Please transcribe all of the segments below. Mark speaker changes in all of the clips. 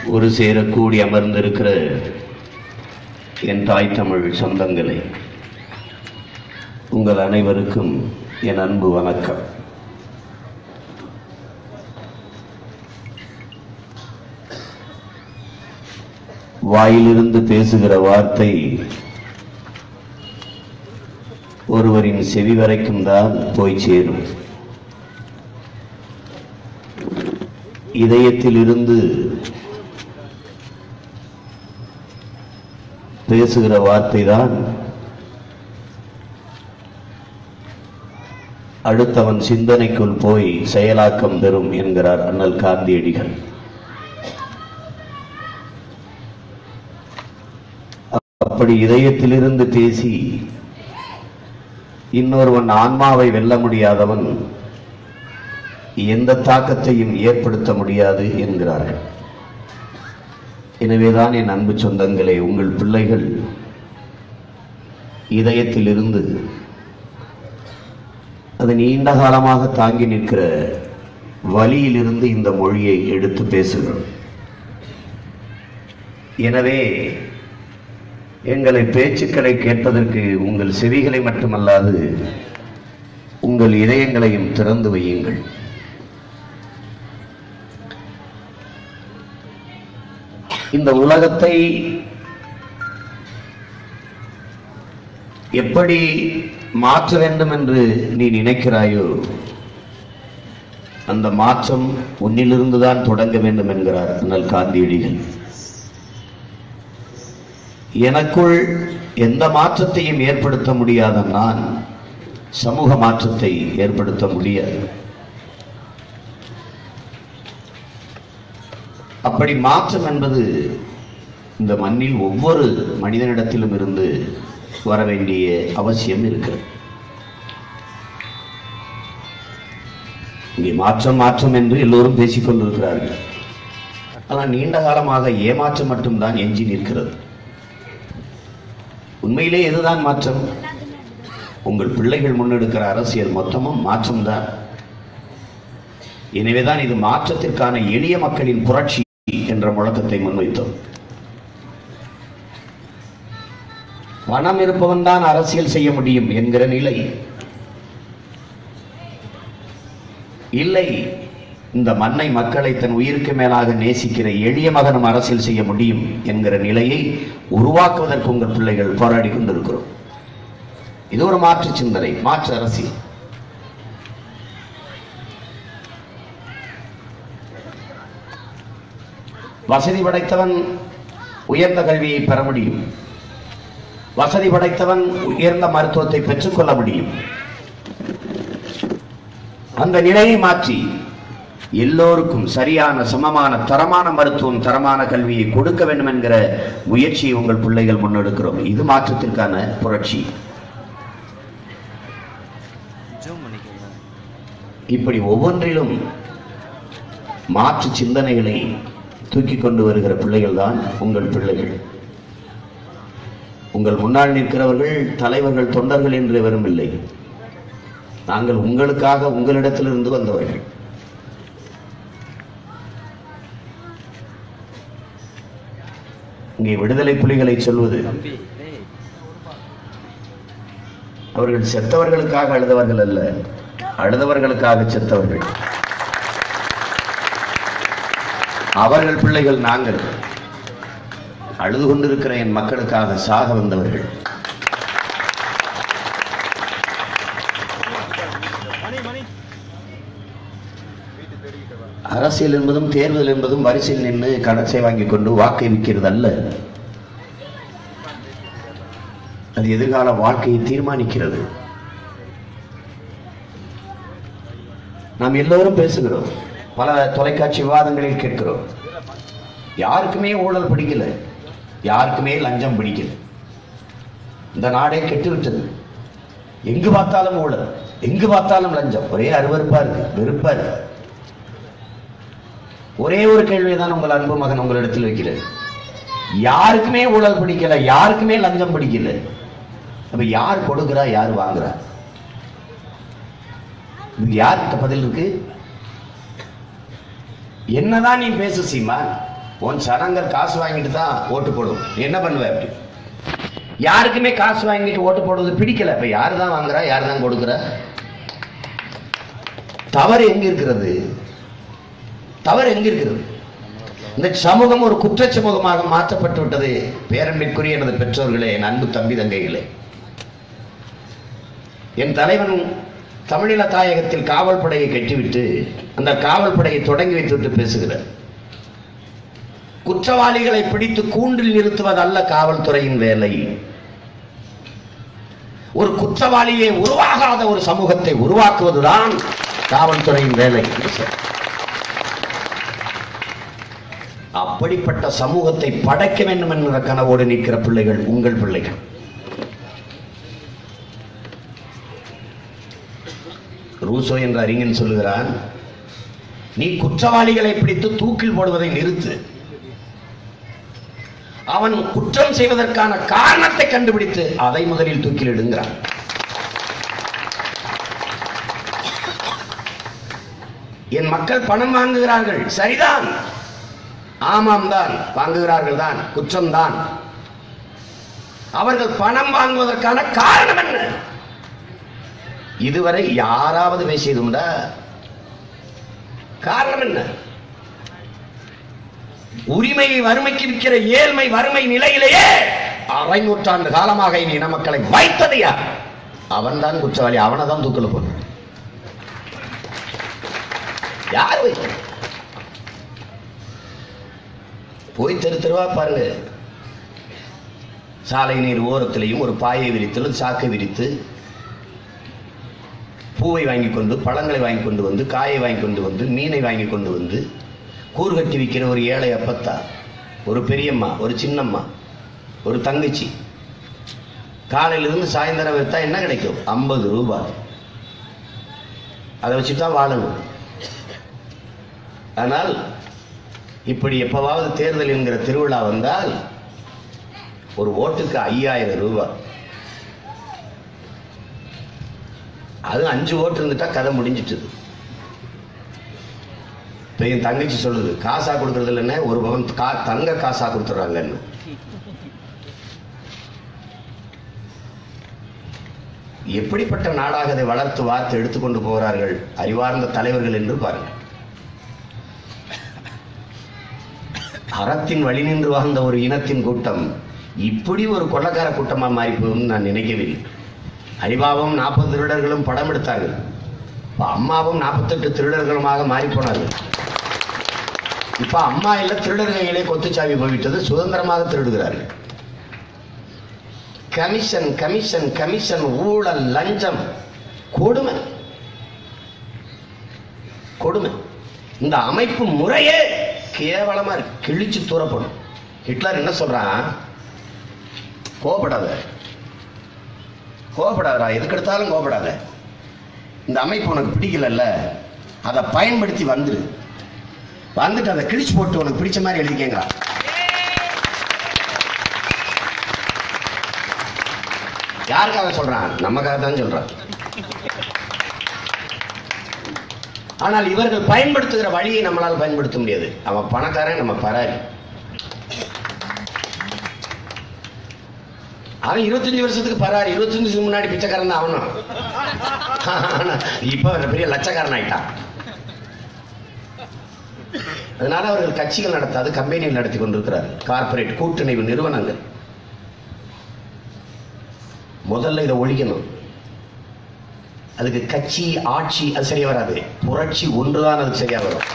Speaker 1: ஒரு சேர கூடி அமர்ந்திருக்கிற என் தாய் தமிழ் சொந்தங்களே உங்கள் அனைவருக்கும் என் அன்பு வணக்கம் வாயிலிருந்து பேசுகிற வார்த்தை ஒருவரின் செவி வரைக்கும் தான் போய் சேரும் இதயத்திலிருந்து பேசுகிற வார்த்தை தான் அடுத்தவன் சிந்தனைக்குள் போய் செயலாக்கம் பெறும் என்கிறார் அண்ணல் காந்தியடிகள் அப்படி இதயத்திலிருந்து பேசி இன்னொருவன் ஆன்மாவை வெல்ல முடியாதவன் எந்த தாக்கத்தையும் ஏற்படுத்த முடியாது என்கிறார்கள் எனவேதான் என் அன்பு சொந்தங்களே உங்கள் பிள்ளைகள் இதயத்திலிருந்து அது நீண்ட காலமாக தாங்கி நிற்கிற வழியிலிருந்து இந்த மொழியை எடுத்து பேசுகிறோம் எனவே எங்களை பேச்சுக்களை கேட்பதற்கு உங்கள் செவிகளை மட்டுமல்லாது உங்கள் இதயங்களையும் திறந்து வையுங்கள் இந்த உலகத்தை எப்படி மாற்ற வேண்டும் என்று நீ நினைக்கிறாயோ அந்த மாற்றம் உன்னிலிருந்து தான் தொடங்க வேண்டும் என்கிறார் அண்ணல் காந்தியடிகள் எனக்குள் எந்த மாற்றத்தையும் ஏற்படுத்த முடியாத நான் சமூக மாற்றத்தை ஏற்படுத்த முடியாது அப்படி மாற்றம் என்பது இந்த மண்ணில் ஒவ்வொரு மனிதனிடத்திலும் இருந்து வர வேண்டிய அவசியம் இருக்கிறது இங்கே மாற்றம் மாற்றம் என்று எல்லோரும் பேசிக் கொண்டிருக்கிறார்கள் ஆனால் நீண்ட காலமாக ஏமாற்றம் மட்டும்தான் எஞ்சி நிற்கிறது உண்மையிலே எதுதான் மாற்றம் உங்கள் பிள்ளைகள் முன்னெடுக்கிற அரசியல் மொத்தமும் மாற்றம்தான் எனவேதான் இது மாற்றத்திற்கான எளிய மக்களின் புரட்சி என்ற முழக்கத்தை முன்வைத்தோம் பணம் இருப்பவன் தான் அரசியல் செய்ய முடியும் என்கிற நிலை இல்லை இந்த மண்ணை மக்களை தன் உயிருக்கு மேலாக நேசிக்கிற எளிய மகனும் அரசியல் செய்ய முடியும் என்கிற நிலையை உருவாக்குவதற்கு உங்கள் பிள்ளைகள் போராடி கொண்டிருக்கிறோம் இது ஒரு மாற்று சிந்தனை மாற்று அரசியல் வசதி படைத்தவன் உயர்ந்த கல்வியை பெற முடியும் வசதி படைத்தவன் உயர்ந்த மருத்துவத்தை பெற்றுக்கொள்ள முடியும் அந்த நிலையை மாற்றி எல்லோருக்கும் சரியான சமமான தரமான மருத்துவம் தரமான கல்வியை கொடுக்க வேண்டும் என்கிற முயற்சியை உங்கள் பிள்ளைகள் முன்னெடுக்கிறோம் இது மாற்றத்திற்கான புரட்சி
Speaker 2: ஜூம் பண்ணிக்கலாம்
Speaker 1: இப்படி ஒவ்வொன்றிலும் மாற்று சிந்தனைகளை தூக்கி கொண்டு வருகிற பிள்ளைகள் தான் உங்கள் பிள்ளைகள் உங்கள் முன்னால் நிற்கிறவர்கள் தலைவர்கள் தொண்டர்கள் என்று வெறும் இல்லை நாங்கள் உங்களுக்காக உங்களிடத்திலிருந்து வந்தவர்கள் இங்கே விடுதலை புலிகளை சொல்வது
Speaker 2: தம்பி டேய்
Speaker 1: அவர்கள் செத்தவர்களுக்காக அழுதவர்கள் அல்ல அழுதவர்களுக்காக செத்தவர்கள் அவர்கள் பிள்ளைகள் நாங்கள் அழுது கொண்டிருக்கிற என் மக்களுக்காக சாக வந்தவர்கள் அரசியல் என்பதும் தேர்தல் என்பதும் வரிசையில் நின்று கணச்சை வாங்கி கொண்டு வாக்கை விற்கிறது அல்ல அது எதிர்கால வாழ்க்கையை தீர்மானிக்கிறது நாம் எல்லோரும் பேசுகிறோம் பல தொலைக்காட்சி விவாதங்களில் கேட்கிறோம் யாருக்குமே ஊழல் பிடிக்கல யாருக்குமே லஞ்சம் பிடிக்கல இந்த நாடே கெட்டுவிட்டது எங்கு பார்த்தாலும் ஊழல் எங்கு பார்த்தாலும் லஞ்சம் ஒரே அருவருப்பா இருக்கு வெறுப்பா இருக்கு ஒரே ஒரு கேள்வியை தான் உங்கள் அன்பு மகன் உங்களிடத்தில் வைக்கிறேன் யாருக்குமே ஊழல் பிடிக்கல யாருக்குமே லஞ்சம் பிடிக்கல அப்ப யார் கொடுக்கிறா யார் வாங்குறா இது யார்கிட்ட பதில் இருக்கு என்னதான் நீ பேசு சீமா உன் சனங்கள் காசு வாங்கிட்டு தான் ஓட்டு போடும் நீ என்ன பண்ணுவ அப்படி யாருக்குமே காசு வாங்கிட்டு ஓட்டு போடுறது பிடிக்கல இப்ப யாரு தான் வாங்குறா யாரு தான் கொடுக்குற தவறு எங்க இருக்கிறது தவறு எங்க இருக்கிறது இந்த சமூகம் ஒரு குற்ற சமூகமாக மாற்றப்பட்டு விட்டது பேரன்பிற்குரிய எனது பெற்றோர்களே என் அன்பு தம்பி தங்கைகளே என் தலைவன் தமிழீழ தாயகத்தில் காவல் படையை கட்டிவிட்டு அந்த காவல் படையை தொடங்கி வைத்துவிட்டு பேசுகிறார் குற்றவாளிகளை பிடித்து கூண்டில் நிறுத்துவதல்ல காவல்துறையின் வேலை ஒரு குற்றவாளியே உருவாகாத ஒரு சமூகத்தை உருவாக்குவதுதான் காவல்துறையின் வேலை அப்படிப்பட்ட சமூகத்தை படைக்க வேண்டும் என்கிற கனவோடு நிற்கிற பிள்ளைகள் உங்கள் பிள்ளைகள் ரூசோ என்ற அறிஞன் சொல்லுகிறான் நீ குற்றவாளிகளை பிடித்து தூக்கில் போடுவதை நிறுத்து அவன் குற்றம் செய்வதற்கான காரணத்தை கண்டுபிடித்து அதை முதலில் தூக்கிலிடுங்கிறான் என் மக்கள் பணம் வாங்குகிறார்கள் சரிதான் ஆமாம் தான் வாங்குகிறார்கள் தான் குற்றம் தான் அவர்கள் பணம் வாங்குவதற்கான காரணம் என்ன இதுவரை யாராவது பேசியதுண்டா காரணம் என்ன உரிமையை வறுமைக்கு விற்கிற ஏழ்மை வறுமை நிலையிலேயே அரை நூற்றாண்டு காலமாக இனி இன மக்களை வைத்தது யார் அவன் தான் குற்றவாளி அவனை தான் தூக்கல போன யார் வைத்தது போய் தெரு தெருவா பாருங்க சாலை நீர் ஓரத்திலையும் ஒரு பாயை விரித்து சாக்கை விரித்து பூவை வாங்கி கொண்டு பழங்களை வாங்கி கொண்டு வந்து காயை வாங்கி கொண்டு வந்து மீனை வாங்கி கொண்டு வந்து கூறு கட்டி விற்கிற ஒரு ஏழை அப்பத்தா ஒரு பெரியம்மா ஒரு சின்னம்மா ஒரு தங்கச்சி காலையிலிருந்து சாயந்தரம் விற்றா என்ன கிடைக்கும் ஐம்பது ரூபாய் அதை வச்சு தான் வாழணும் ஆனால் இப்படி எப்பவாவது தேர்தல் என்கிற திருவிழா வந்தால் ஒரு ஓட்டுக்கு ஐயாயிரம் ரூபாய் அது அஞ்சு ஓட்டு இருந்துட்டா கதை முடிஞ்சிட்டுது இப்போ என் தங்கச்சி சொல்லுது காசா கொடுக்கறது இல்லைன்னு ஒரு பவன் கா தங்க காசா கொடுத்துட்றாங்கன்னு எப்படிப்பட்ட நாடாக அதை வளர்த்து வார்த்து எடுத்துக்கொண்டு போகிறார்கள் அறிவார்ந்த தலைவர்கள் என்று பாருங்கள் அறத்தின் வழி நின்று வாழ்ந்த ஒரு இனத்தின் கூட்டம் இப்படி ஒரு கொள்ளக்கார கூட்டமா மாறி போகும்னு நான் நினைக்கவில்லை அரிபாவும் நாற்பது திருடர்களும் படம் எடுத்தார்கள் இப்ப அம்மாவும் நாற்பத்தெட்டு திருடர்களுமாக மாறி போனார்கள் இப்ப அம்மா இல்ல திருடர் கையிலே கொத்துச்சாவி போய்விட்டது சுதந்திரமாக திருடுகிறார்கள் கமிஷன் கமிஷன் கமிஷன் ஊழல் லஞ்சம் கொடுமை கொடுமை இந்த அமைப்பு முறையே கேவலமா இருக்கு கிழிச்சு தூரப்படும் ஹிட்லர் என்ன சொல்றான் கோபப்படாத கோபப்படாதடா எதுக்கு எடுத்தாலும் கோபப்படாத இந்த அமைப்பு உனக்கு பிடிக்கலல்ல அதை பயன்படுத்தி வந்துரு வந்துட்டு அதை கிழிச்சு போட்டு உனக்கு பிடிச்ச மாதிரி எழுதிக்கங்களா யாருக்காக சொல்றான் நமக்காக தான் சொல்றான் ஆனால் இவர்கள் பயன்படுத்துகிற வழியை நம்மளால் பயன்படுத்த முடியாது அவன் பணக்காரன் நம்ம பராரி அவன் இருபத்தஞ்சு வருஷத்துக்கு பராரி இருபத்தஞ்சு வருஷத்துக்கு முன்னாடி பிச்சைக்காரன் தான் அவனும் ஆனா, இப்ப அவன் பெரிய லட்சக்காரன் ஆயிட்டான் அதனால அவர்கள் கட்சிகள் நடத்தாது கம்பெனிகள் நடத்தி கொண்டிருக்கிறார் கார்ப்பரேட் கூட்டுணைவு நிறுவனங்கள் முதல்ல இதை ஒழிக்கணும் அதுக்கு கட்சி ஆட்சி அது சரியா வராது புரட்சி ஒன்றுதான் அதுக்கு சரியா வரும்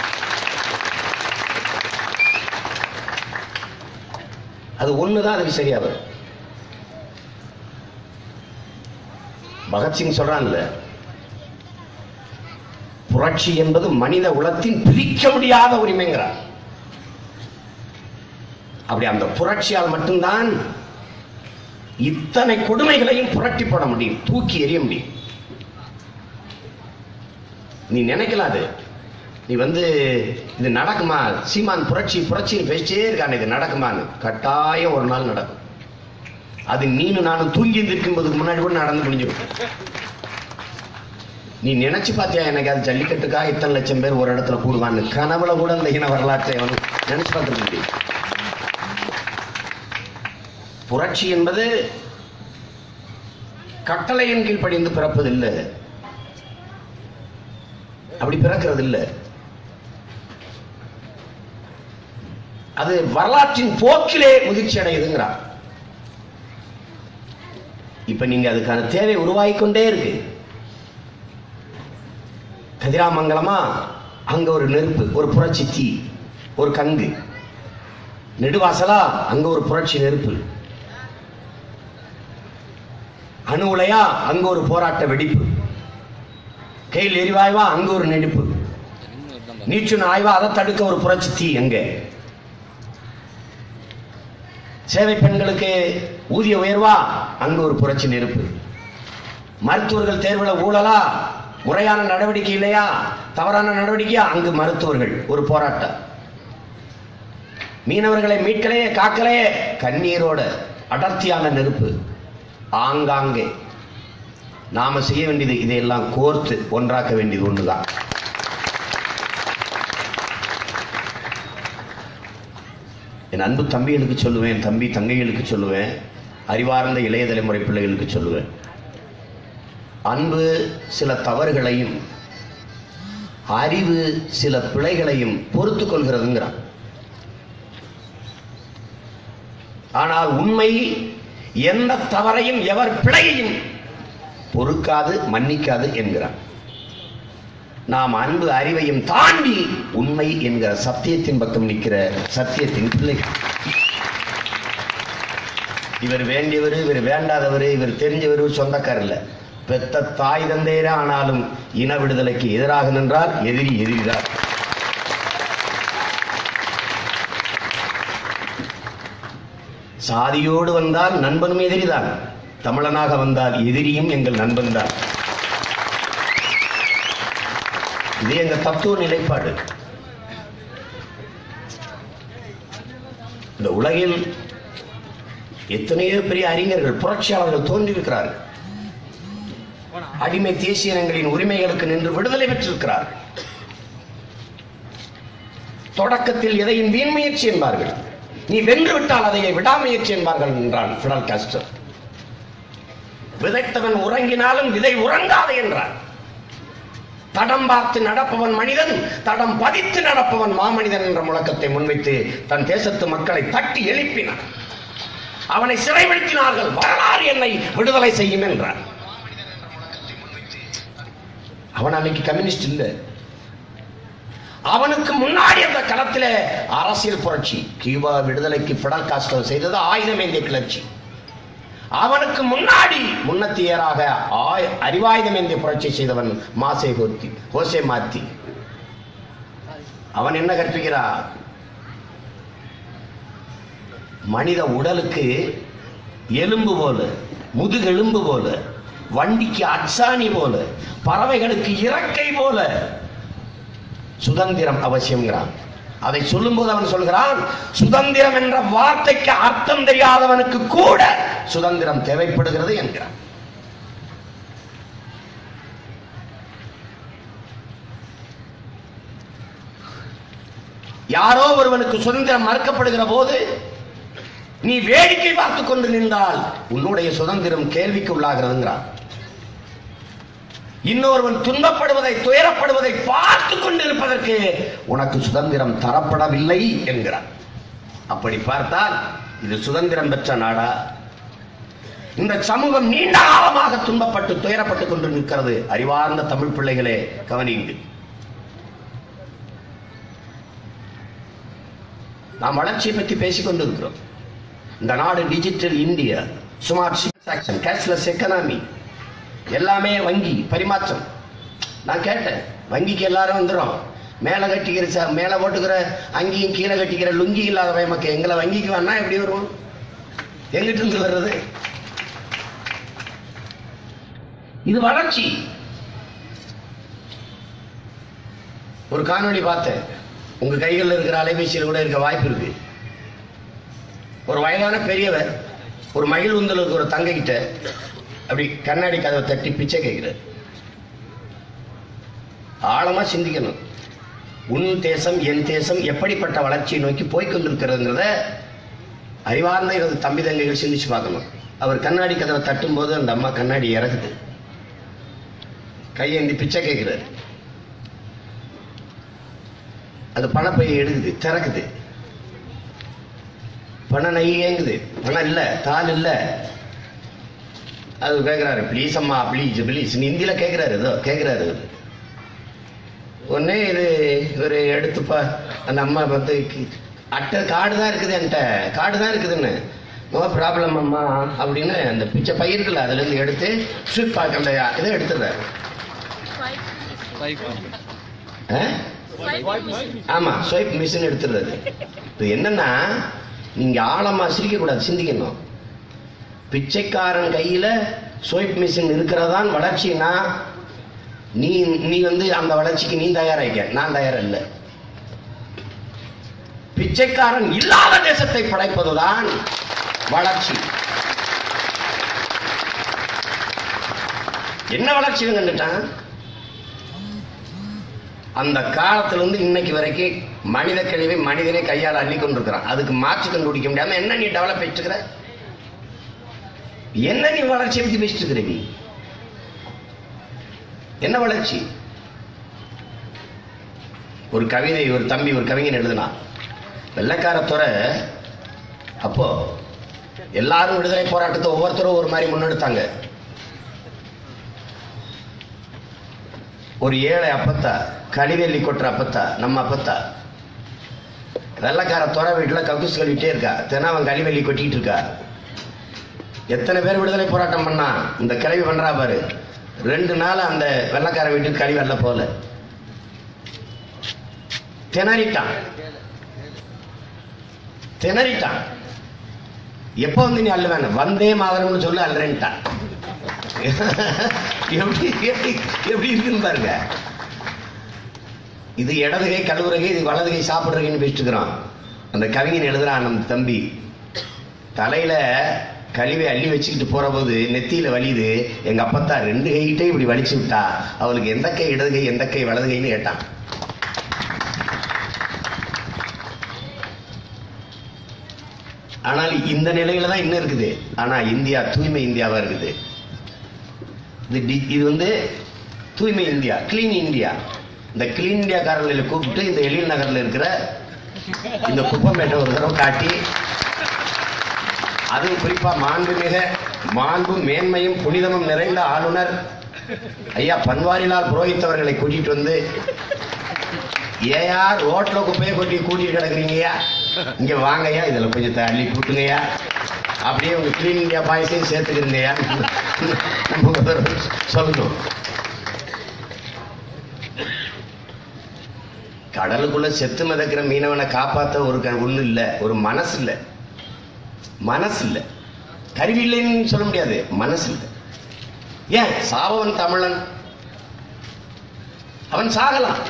Speaker 1: அது ஒண்ணுதான் அதுக்கு சரியா வரும் பகத்சிங் சொல்றான்ல புரட்சி என்பது மனித உலகத்தின் பிரிக்க முடியாத உரிமைங்கிறார் அப்படி அந்த புரட்சியால் மட்டும்தான் இத்தனை கொடுமைகளையும் புரட்டி போட முடியும் தூக்கி எறிய முடியும் நீ நினைக்கலாம் அது நீ வந்து இது நடக்குமா சீமான் புரட்சி புரட்சின்னு பேசிட்டே இருக்கான் இது நடக்குமான்னு கட்டாயம் ஒரு நாள் நடக்கும் அது நீனும் நானும் தூங்கி இருக்கும்போதுக்கு முன்னாடி கூட நடந்து முடிஞ்சிடும் நீ நினைச்சு பார்த்தியா எனக்கு அது ஜல்லிக்கட்டுக்கா இத்தனை லட்சம் பேர் ஒரு இடத்துல கூடுவான்னு கனவுல கூட இந்த இன வரலாற்றை அவன் நினைச்சு பார்த்துருக்க முடியும் புரட்சி என்பது கட்டளையின் கீழ் படிந்து பிறப்பதில்லை அப்படி பிறக்கிறது இல்லை அது வரலாற்றின் போக்கிலே முதிர்ச்சி அடையுதுங்கிறார் இப்ப நீங்க அதுக்கான தேவை உருவாகி கொண்டே இருக்கு கதிராமங்கலமா அங்க ஒரு நெருப்பு ஒரு புரட்சி தீ ஒரு கங்கு நெடுவாசலா அங்க ஒரு புரட்சி நெருப்பு அணு உலையா அங்க ஒரு போராட்ட வெடிப்பு கையில் எரிவாய்வா அங்க ஒரு நெடிப்பு நீச்சுன ஆய்வா அதை தடுக்க ஒரு புரட்சி தீ எங்க சேவை பெண்களுக்கு ஊதிய உயர்வா அங்க ஒரு புரட்சி நெருப்பு மருத்துவர்கள் தேர்வுல ஊழலா முறையான நடவடிக்கை இல்லையா தவறான நடவடிக்கையா அங்கு மருத்துவர்கள் ஒரு போராட்டம் மீனவர்களை மீட்கலே காக்கலே கண்ணீரோட அடர்த்தியான நெருப்பு ஆங்காங்கே நாம செய்ய வேண்டியது இதையெல்லாம் கோர்த்து ஒன்றாக்க வேண்டியது ஒண்ணுதான் என் அன்பு தம்பிகளுக்கு சொல்லுவேன் தம்பி தங்கைகளுக்கு சொல்லுவேன் அறிவார்ந்த இளைய தலைமுறை பிள்ளைகளுக்கு சொல்லுவேன் அன்பு சில தவறுகளையும் அறிவு சில பிழைகளையும் பொறுத்து கொள்கிறதுங்கிறான் ஆனால் உண்மை எந்த தவறையும் எவர் பிழையையும் பொறுக்காது மன்னிக்காது என்கிறான் நாம் அன்பு அறிவையும் தாண்டி உண்மை என்கிற சத்தியத்தின் பக்கம் நிற்கிற சத்தியத்தின் பிள்ளை இவர் வேண்டியவர் இவர் வேண்டாதவர் இவர் தெரிஞ்சவர் சொந்தக்காரர் இல்ல பெத்த தாய் தந்தையரே ஆனாலும் இன விடுதலைக்கு எதிராக நின்றால் எதிரி எதிரிதான் சாதியோடு வந்தால் நண்பனும் எதிரிதான் தமிழனாக வந்தால் எதிரியும் எங்கள் நண்பன் தான் இது எங்க தத்துவ நிலைப்பாடு இந்த உலகில் எத்தனையோ பெரிய அறிஞர்கள் புரட்சியாளர்கள் தோன்றியிருக்கிறார்கள் அடிமை தேசிய இனங்களின் உரிமைகளுக்கு நின்று விடுதலை பெற்றிருக்கிறார்கள் தொடக்கத்தில் எதையும் வீண் முயற்சி என்பார்கள் நீ வென்று விட்டால் அதை விடாமுயற்சி என்பார்கள் என்றான் பிடல் காஸ்டர் விதைத்தவன் உறங்கினாலும் விதை உறங்காது என்றார் தடம் பார்த்து நடப்பவன் மனிதன் தடம் பதித்து நடப்பவன் மாமனிதன் என்ற முழக்கத்தை முன்வைத்து தன் தேசத்து மக்களை தட்டி எழுப்பினார் அவனை சிறைப்படுத்தினார்கள் வரலாறு என்னை விடுதலை செய்யும் என்றார் அவன் அன்னைக்கு கம்யூனிஸ்ட் இல்ல அவனுக்கு முன்னாடி அந்த களத்திலே அரசியல் புரட்சி கியூபா விடுதலைக்கு பிடல் காஸ்டோ செய்தது ஆயுதம் ஏந்திய கிளர்ச்சி அவனுக்கு முன்னாடி முன்னத்தியராக ஆய்- அறிவாயுதம் ஏந்திய புரட்சி செய்தவன் மாசே கோத்தி ஹோசே மாத்தி அவன் என்ன கற்பிக்கிறான் மனித உடலுக்கு எலும்பு போல முதுகெலும்பு போல வண்டிக்கு அச்சாணி போல பறவைகளுக்கு இறக்கை போல சுதந்திரம் அவசியம்ங்கிறான் அதை சொல்லும்போது அவன் சொல்கிறான் சுதந்திரம் என்ற வார்த்தைக்கு அர்த்தம் தெரியாதவனுக்கு கூட சுதந்திரம் தேவைப்படுகிறது என்கிறான் யாரோ ஒருவனுக்கு சுதந்திரம் மறுக்கப்படுகிற போது நீ வேடிக்கை பார்த்துக் கொண்டு நின்றால் உன்னுடைய சுதந்திரம் கேள்விக்கு உள்ளாகிறதுங்கிறான் இன்னொருவன் துன்பப்படுவதை துயரப்படுவதை பார்த்து கொண்டிருப்பதற்கு உனக்கு சுதந்திரம் தரப்படவில்லை என்கிறான் அப்படி பார்த்தால் இது சுதந்திரம் பெற்ற நாடா இந்த சமூகம் நீண்ட காலமாக துன்பப்பட்டு துயரப்பட்டுக் கொண்டு நிற்கிறது அறிவார்ந்த தமிழ் பிள்ளைகளே கவனியுங்கள் நாம் வளர்ச்சியை பற்றி பேசிக் கொண்டிருக்கிறோம் இந்த நாடு digital India smart transaction cashless economy எல்லாமே வங்கி பரிமாற்றம் நான் கேட்டேன் வங்கிக்கு எல்லாரும் வந்துடும் மேலே கட்டிக்கிற ச மேலே போட்டுக்கிற அங்கேயும் கீழே கட்டிக்கிற லுங்கி இல்லாத மக்கள் எங்களை வங்கிக்கு வேணா எப்படி வருவோம் எங்கிட்ட இருந்து வர்றது இது வளர்ச்சி ஒரு காணொளி பார்த்தேன் உங்க கைகளில் இருக்கிற அலைபேசியில் கூட இருக்க வாய்ப்பு இருக்கு ஒரு வயதான பெரியவர் ஒரு மகிழ் உந்தல் இருக்கிற ஒரு தங்கைகிட்ட அப்படி கண்ணாடி கதவை தட்டி பிச்சை கேட்கிறார் ஆழமா சிந்திக்கணும் உன் தேசம் என் தேசம் எப்படிப்பட்ட வளர்ச்சியை நோக்கி போய்க்கொண்டிருக்கிறதுங்கிறத அறிவார்ந்த எனது தம்பி தங்கைகள் சிந்திச்சு பார்க்கணும் அவர் கண்ணாடி கதவை தட்டும்போது அந்த அம்மா கண்ணாடி இறக்குது கையேந்தி பிச்சை கேட்கிறாரு அது பணப்பையை எடுக்குது திறக்குது பணம் நை ஏங்குது பணம் இல்ல தாள் இல்ல அது கேட்கிறாரு ப்ளீஸ் அம்மா ப்ளீஸ் ப்ளீஸ் ஹிந்தியில கேட்கிறாரு ஏதோ கேட்கிறாரு அவரு. உடனே இது இவர் எடுத்துப்பா அந்த அம்மா வந்து கி- அட்டை கார்டு தான் இருக்குது என்கிட்ட கார்டு தான் இருக்குதுன்னு நோ ப்ராப்ளம் அம்மா அப்படின்னு அந்த பிச்சை பயிருக்குல்ல அதுல இருந்து எடுத்து ஸ்வீட் பாக் அந்த இதை எடுத்துடுறாரு ஆ? ஆமா ஸ்வைப் மிஷின் எடுத்துடுறது இப்போ என்னன்னா நீங்க ஆழமா சிரிக்க கூடாது சிந்திக்கணும் பிச்சைக்காரன் கையில ஸ்வைப் மிஷின் இருக்கிறதான் வளர்ச்சினா நீ நீ வந்து அந்த வளர்ச்சிக்கு நீ தயாராயிக்க நான் தயாரா இல்லை பிச்சைக்காரன் இல்லாத தேசத்தை படைப்பதுதான் வளர்ச்சி என்ன வளர்ச்சி கண்டுட்டான் அந்த காலத்துல இருந்து இன்னைக்கு வரைக்கும் மனித கழிவை மனிதனே கையால் அள்ளி கொண்டிருக்கிறான் அதுக்கு மாற்று கண்டுபிடிக்க முடியாம என்ன நீ டெவலப் வச்சுக்கிற என்ன நீ வளர்ச்சியை பத்தி பேசிட்டு இருக்கிற நீ என்ன வளர்ச்சி ஒரு கவிதை ஒரு தம்பி ஒரு கவிஞன் எழுதினான் வெள்ளைக்கார துறை அப்போ எல்லாரும் விடுதலை போராட்டத்தை ஒவ்வொருத்தரும் ஒரு மாதிரி முன்னெடுத்தாங்க ஒரு ஏழை அப்பத்தா கழிவெள்ளி கொட்டுற அப்பத்தா நம்ம அப்பத்தா வெள்ளைக்கார துறை வீட்டுல கக்கூஸ் கழுவிட்டே இருக்கா தினம் அவன் கழிவெள்ளி கொட்டிட்டு இருக்கா எத்தனை பேர் விடுதலை போராட்டம் பண்ணா இந்த கிளவி பண்றா பாரு ரெண்டு நாள் அந்த வெள்ளைக்கார வீட்டுக்கு கழிவு வரல போல திணறிட்டான் திணறிட்டான் எப்போ வந்து நீ அள்ளுவேன் வந்தே மாதரம்னு சொல்லி அல்றேன்ட்டான் எப்படி எப்படி எப்படி இருக்குன்னு பாருங்க இது இடதுகை கழுவுறகை இது வலதுகை சாப்பிடுறகைன்னு பேசிட்டு இருக்கிறான் அந்த கவிஞன் எழுதுறான் நம்ம தம்பி தலையில கழிவை அள்ளி வச்சுக்கிட்டு போற போது நெத்தியில வலியுது எங்க அப்பத்தா ரெண்டு கைகிட்டே இப்படி வலிச்சு விட்டா அவளுக்கு எந்த கை இடது கை எந்த கை வலது கைன்னு கேட்டான் ஆனால் இந்த நிலையில தான் இன்னும் இருக்குது ஆனா இந்தியா தூய்மை இந்தியாவா இருக்குது இது டி- இது வந்து தூய்மை இந்தியா கிளீன் இந்தியா இந்த கிளீன் இந்தியா காரர்களை கூப்பிட்டு இந்த எழில் நகர்ல இருக்கிற இந்த குப்பமேட்டை ஒரு தடவை காட்டி அதுவும் குறிப்பா மாண்புமிக மாண்பு மேன்மையும் புனிதமும் நிறைந்த ஆளுநர் ஐயா பன்வாரிலால் புரோஹித் அவர்களை கூட்டிட்டு வந்து ஏயா ரோட்ல குப்பையை கொட்டி கூட்டிட்டு கிடக்குறீங்கய்யா இங்க வாங்கய்யா இதுல கொஞ்சம் தள்ளி கூட்டுங்கய்யா அப்படியே உங்க கிளீன் இந்தியா பாயசையும் சேர்த்துக்கிறீங்கய்யா நம்ம முதல்வர் சொல்லணும் கடலுக்குள்ள செத்து மிதக்கிற மீனவனை காப்பாத்த ஒரு க- ஒண்ணு இல்ல ஒரு மனசு இல்ல மனசு இல்ல கருவி இல்லைன்னு சொல்ல முடியாது மனசு இல்ல ஏன் சாவவன் தமிழன் அவன் சாகலாம்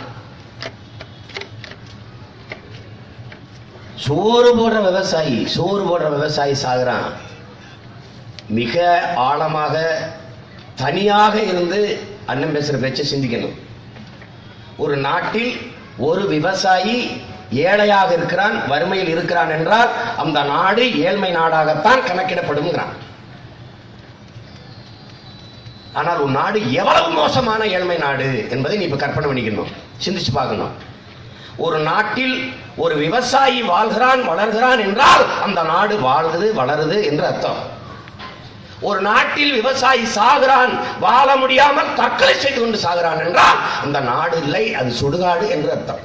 Speaker 1: சோறு போடுற விவசாயி சோறு போடுற விவசாயி சாகுறான் மிக ஆழமாக தனியாக இருந்து அண்ணன் பேசுற பேச்சை சிந்திக்கணும் ஒரு நாட்டில் ஒரு விவசாயி ஏழையாக இருக்கிறான் வறுமையில் இருக்கிறான் என்றால் அந்த நாடு ஏழ்மை நாடாகத்தான் கணக்கிடப்படும்ங்கிறான் ஆனால் ஒரு நாடு எவ்வளவு மோசமான ஏழ்மை நாடு என்பதை நீ இப்ப கற்பனை பண்ணிக்கணும் சிந்திச்சு பார்க்கணும் ஒரு நாட்டில் ஒரு விவசாயி வாழ்கிறான் வளர்கிறான் என்றால் அந்த நாடு வாழ்கிறது வளருது என்று அர்த்தம் ஒரு நாட்டில் விவசாயி சாகிறான் வாழ முடியாமல் தற்கொலை செய்து கொண்டு சாகிறான் என்றால் அந்த நாடு இல்லை அது சுடுகாடு என்று அர்த்தம்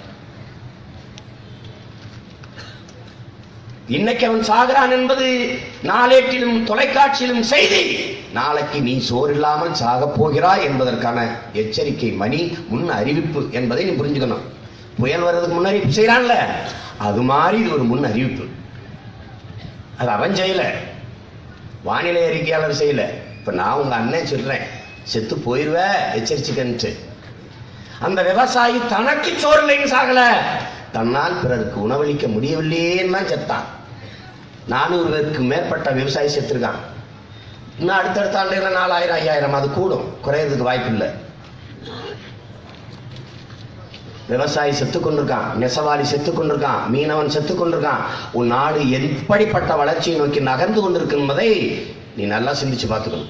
Speaker 1: இன்னைக்கு அவன் சாகிறான் என்பது நாளேட்டிலும் தொலைக்காட்சியிலும் செய்தி நாளைக்கு நீ சோறு இல்லாமல் சாகப் போகிறாய் என்பதற்கான எச்சரிக்கை மணி முன் அறிவிப்பு என்பதை நீ புரிஞ்சுக்கணும் புயல் வர்றதுக்கு முன்னறிவிப்பு செய்யறான்ல அது மாதிரி இது ஒரு முன் அறிவிப்பு அது அவன் செய்யல வானிலை அறிக்கையாளர் செய்யல இப்ப நான் உங்க அண்ணன் சொல்றேன் செத்து போயிருவ எச்சரிச்சுக்கன்ட்டு அந்த விவசாயி தனக்கு சோறு இல்லைன்னு சாகல தன்னால் பிறருக்கு உணவளிக்க முடியவில்லையேன்னு தான் செத்தான் நானூறு பேருக்கு மேற்பட்ட விவசாயி செத்துருக்கான் இன்னும் அடுத்தடுத்த ஆண்டுகள் நாலாயிரம் ஐயாயிரம் அது கூடும் குறையறதுக்கு வாய்ப்பு இல்லை விவசாயி செத்து கொண்டிருக்கான் நெசவாளி செத்து கொண்டிருக்கான் மீனவன் செத்து கொண்டிருக்கான் உன் நாடு எப்படிப்பட்ட வளர்ச்சியை நோக்கி நகர்ந்து கொண்டிருக்கு என்பதை நீ நல்லா சிந்திச்சு பார்த்துக்கணும்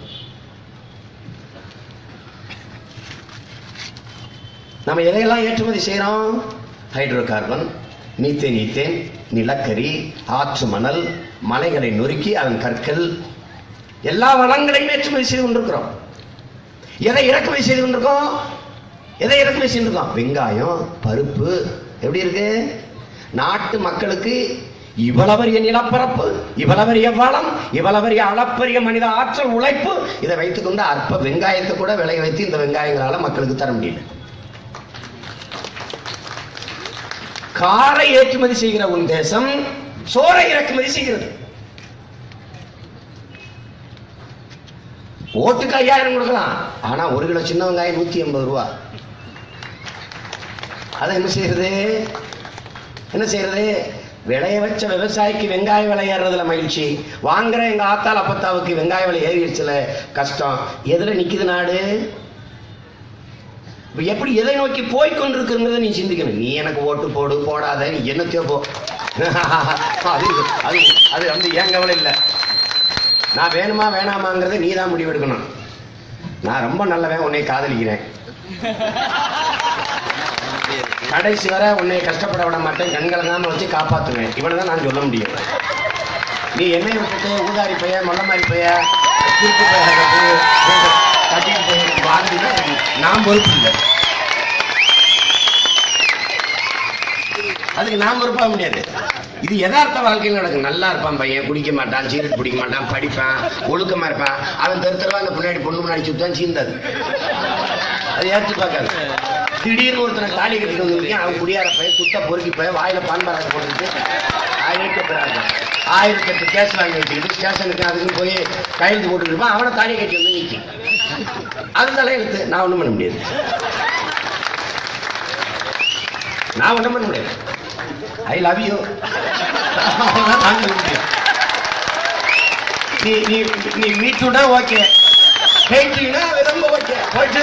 Speaker 1: நம்ம எதையெல்லாம் ஏற்றுமதி செய்கிறோம் ஹைட்ரோ கார்பன் மீத்தேன் ஈத்தேன் நிலக்கரி ஆற்று மணல் மலைகளை நொறுக்கி அதன் கற்கள் எல்லா வளங்களையும் ஏற்றுமதி செய்து கொண்டிருக்கிறோம் எதை இறக்குமதி செய்து கொண்டிருக்கோம் எதை இறக்குமதி செய்திருக்கோம் வெங்காயம் பருப்பு எப்படி இருக்கு நாட்டு மக்களுக்கு இவ்வளவரிய நிலப்பரப்பு இவ்வளவரிய வளம் இவ்வளவரிய அளப்பரிய மனித ஆற்றல் உழைப்பு இதை வைத்துக்கொண்டு அற்ப வெங்காயத்தை கூட விளைய வைத்து இந்த வெங்காயங்களால மக்களுக்கு தர முடியல காரை ஏற்றுமதி செய்கிற உன் தேசம் சோறை இறக்குமதி செய்கிறது ஓட்டுக்கு ஐயாயிரம் கொடுக்கலாம் ஆனா ஒரு கிலோ சின்ன வெங்காயம் நூத்தி எண்பது ரூபா அதை என்ன செய்யறது என்ன செய்யறது விளைய வச்ச விவசாயிக்கு வெங்காய விலை ஏறுறதுல மகிழ்ச்சி வாங்குற எங்க ஆத்தாள் அப்பத்தாவுக்கு வெங்காய விலை ஏறிடுச்சுல கஷ்டம் எதுல நிக்குது நாடு இப்ப எப்படி எதை நோக்கி போய் கொண்டிருக்குங்கிறத நீ சிந்திக்கணும் நீ எனக்கு ஓட்டு போடு போடாத நீ என்னத்தையோ போ அது அது அது வந்து ஏன் கவலை இல்லை நான் வேணுமா வேணாமாங்கிறத நீ தான் முடிவெடுக்கணும் நான் ரொம்ப நல்லவன் உன்னை காதலிக்கிறேன் கடைசி வரை உன்னை கஷ்டப்பட விட மாட்டேன் கண்களை தான் வச்சு காப்பாற்றுவேன் இவனை தான் நான் சொல்ல முடியும் நீ என்னை விட்டுட்டு ஊதாரி பைய மொல்ல மாதிரி பைய திருப்பி பைய கட்டு கட்டிட்டு போய் வாழ்ந்துட்டு நான் பொறுப்பு இல்லை அதுக்கு நான் பொறுப்பாக முடியாது இது யதார்த்த வாழ்க்கையில் நடக்கும் நல்லா இருப்பான் பையன் குடிக்க மாட்டான் சீரட் பிடிக்க மாட்டான் படிப்பான் ஒழுக்கமா இருப்பான் அவன் தெரு தெருவா அந்த பின்னாடி பொண்ணு முன்னாடி சுத்தான் சீந்தாது அது ஏற்று பார்க்காது திடீர்னு ஒருத்தனை தாலி கட்டிட்டு வந்துருக்கேன் அவன் குடியார பையன் சுத்த பொறுக்கி பையன் வாயில பான்பாராக போட்டுட்டு ஆயிரத்தி ஆயிரத்தி எட்டு கேஸ் வாங்கி வச்சுக்கிட்டு ஸ்டேஷனுக்கு அதுக்கு போய் கையெழுத்து போட்டுட்டு இருப்பான் அவனை தாலி கட்டி வந்து நிற்கி அது தலையெழுத்து நான் ஒன்றும் பண்ண முடியாது நான் ஒன்றும் பண்ண முடியாது ஐ லவ் யூ நான் சொல்ல முடியும் நீ நீ நீ மீட்டுனா ஓகே ஹேட்டினா ரொம்ப ஓகே போயிட்டு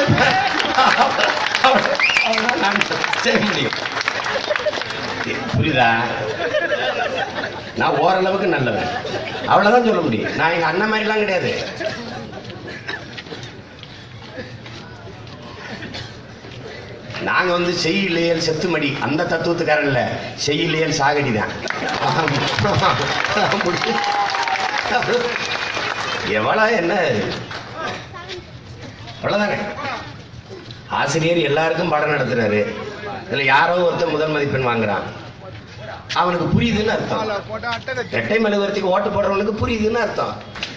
Speaker 1: அவ்வளவுதான் நான் செய்ய முடியும் புரியுதா நான் ஓரளவுக்கு நல்லவன் அவ்வளவுதான் சொல்ல முடியும் நான் எங்க அண்ணன் மாதிரிலாம் கிடையாது நாங்க வந்து செய்யிலேயல் செத்துமடி அந்த தத்துவத்துக்காரன் இல்ல செய்யிலேயல் சாகடி தான் எவ்வளவு என்ன அவ்வளவுதானே ஆசிரியர் எல்லாருக்கும் பாடம் நடத்துறாரு இதுல யாரோ ஒருத்தன் முதல் மதிப்பெண் வாங்குறான் அவனுக்கு புரியுதுன்னு அர்த்தம் ரெட்டை மெழுகுவர்த்திக்கு ஓட்டு போடுறவனுக்கு புரியுதுன்னு அர்த்தம்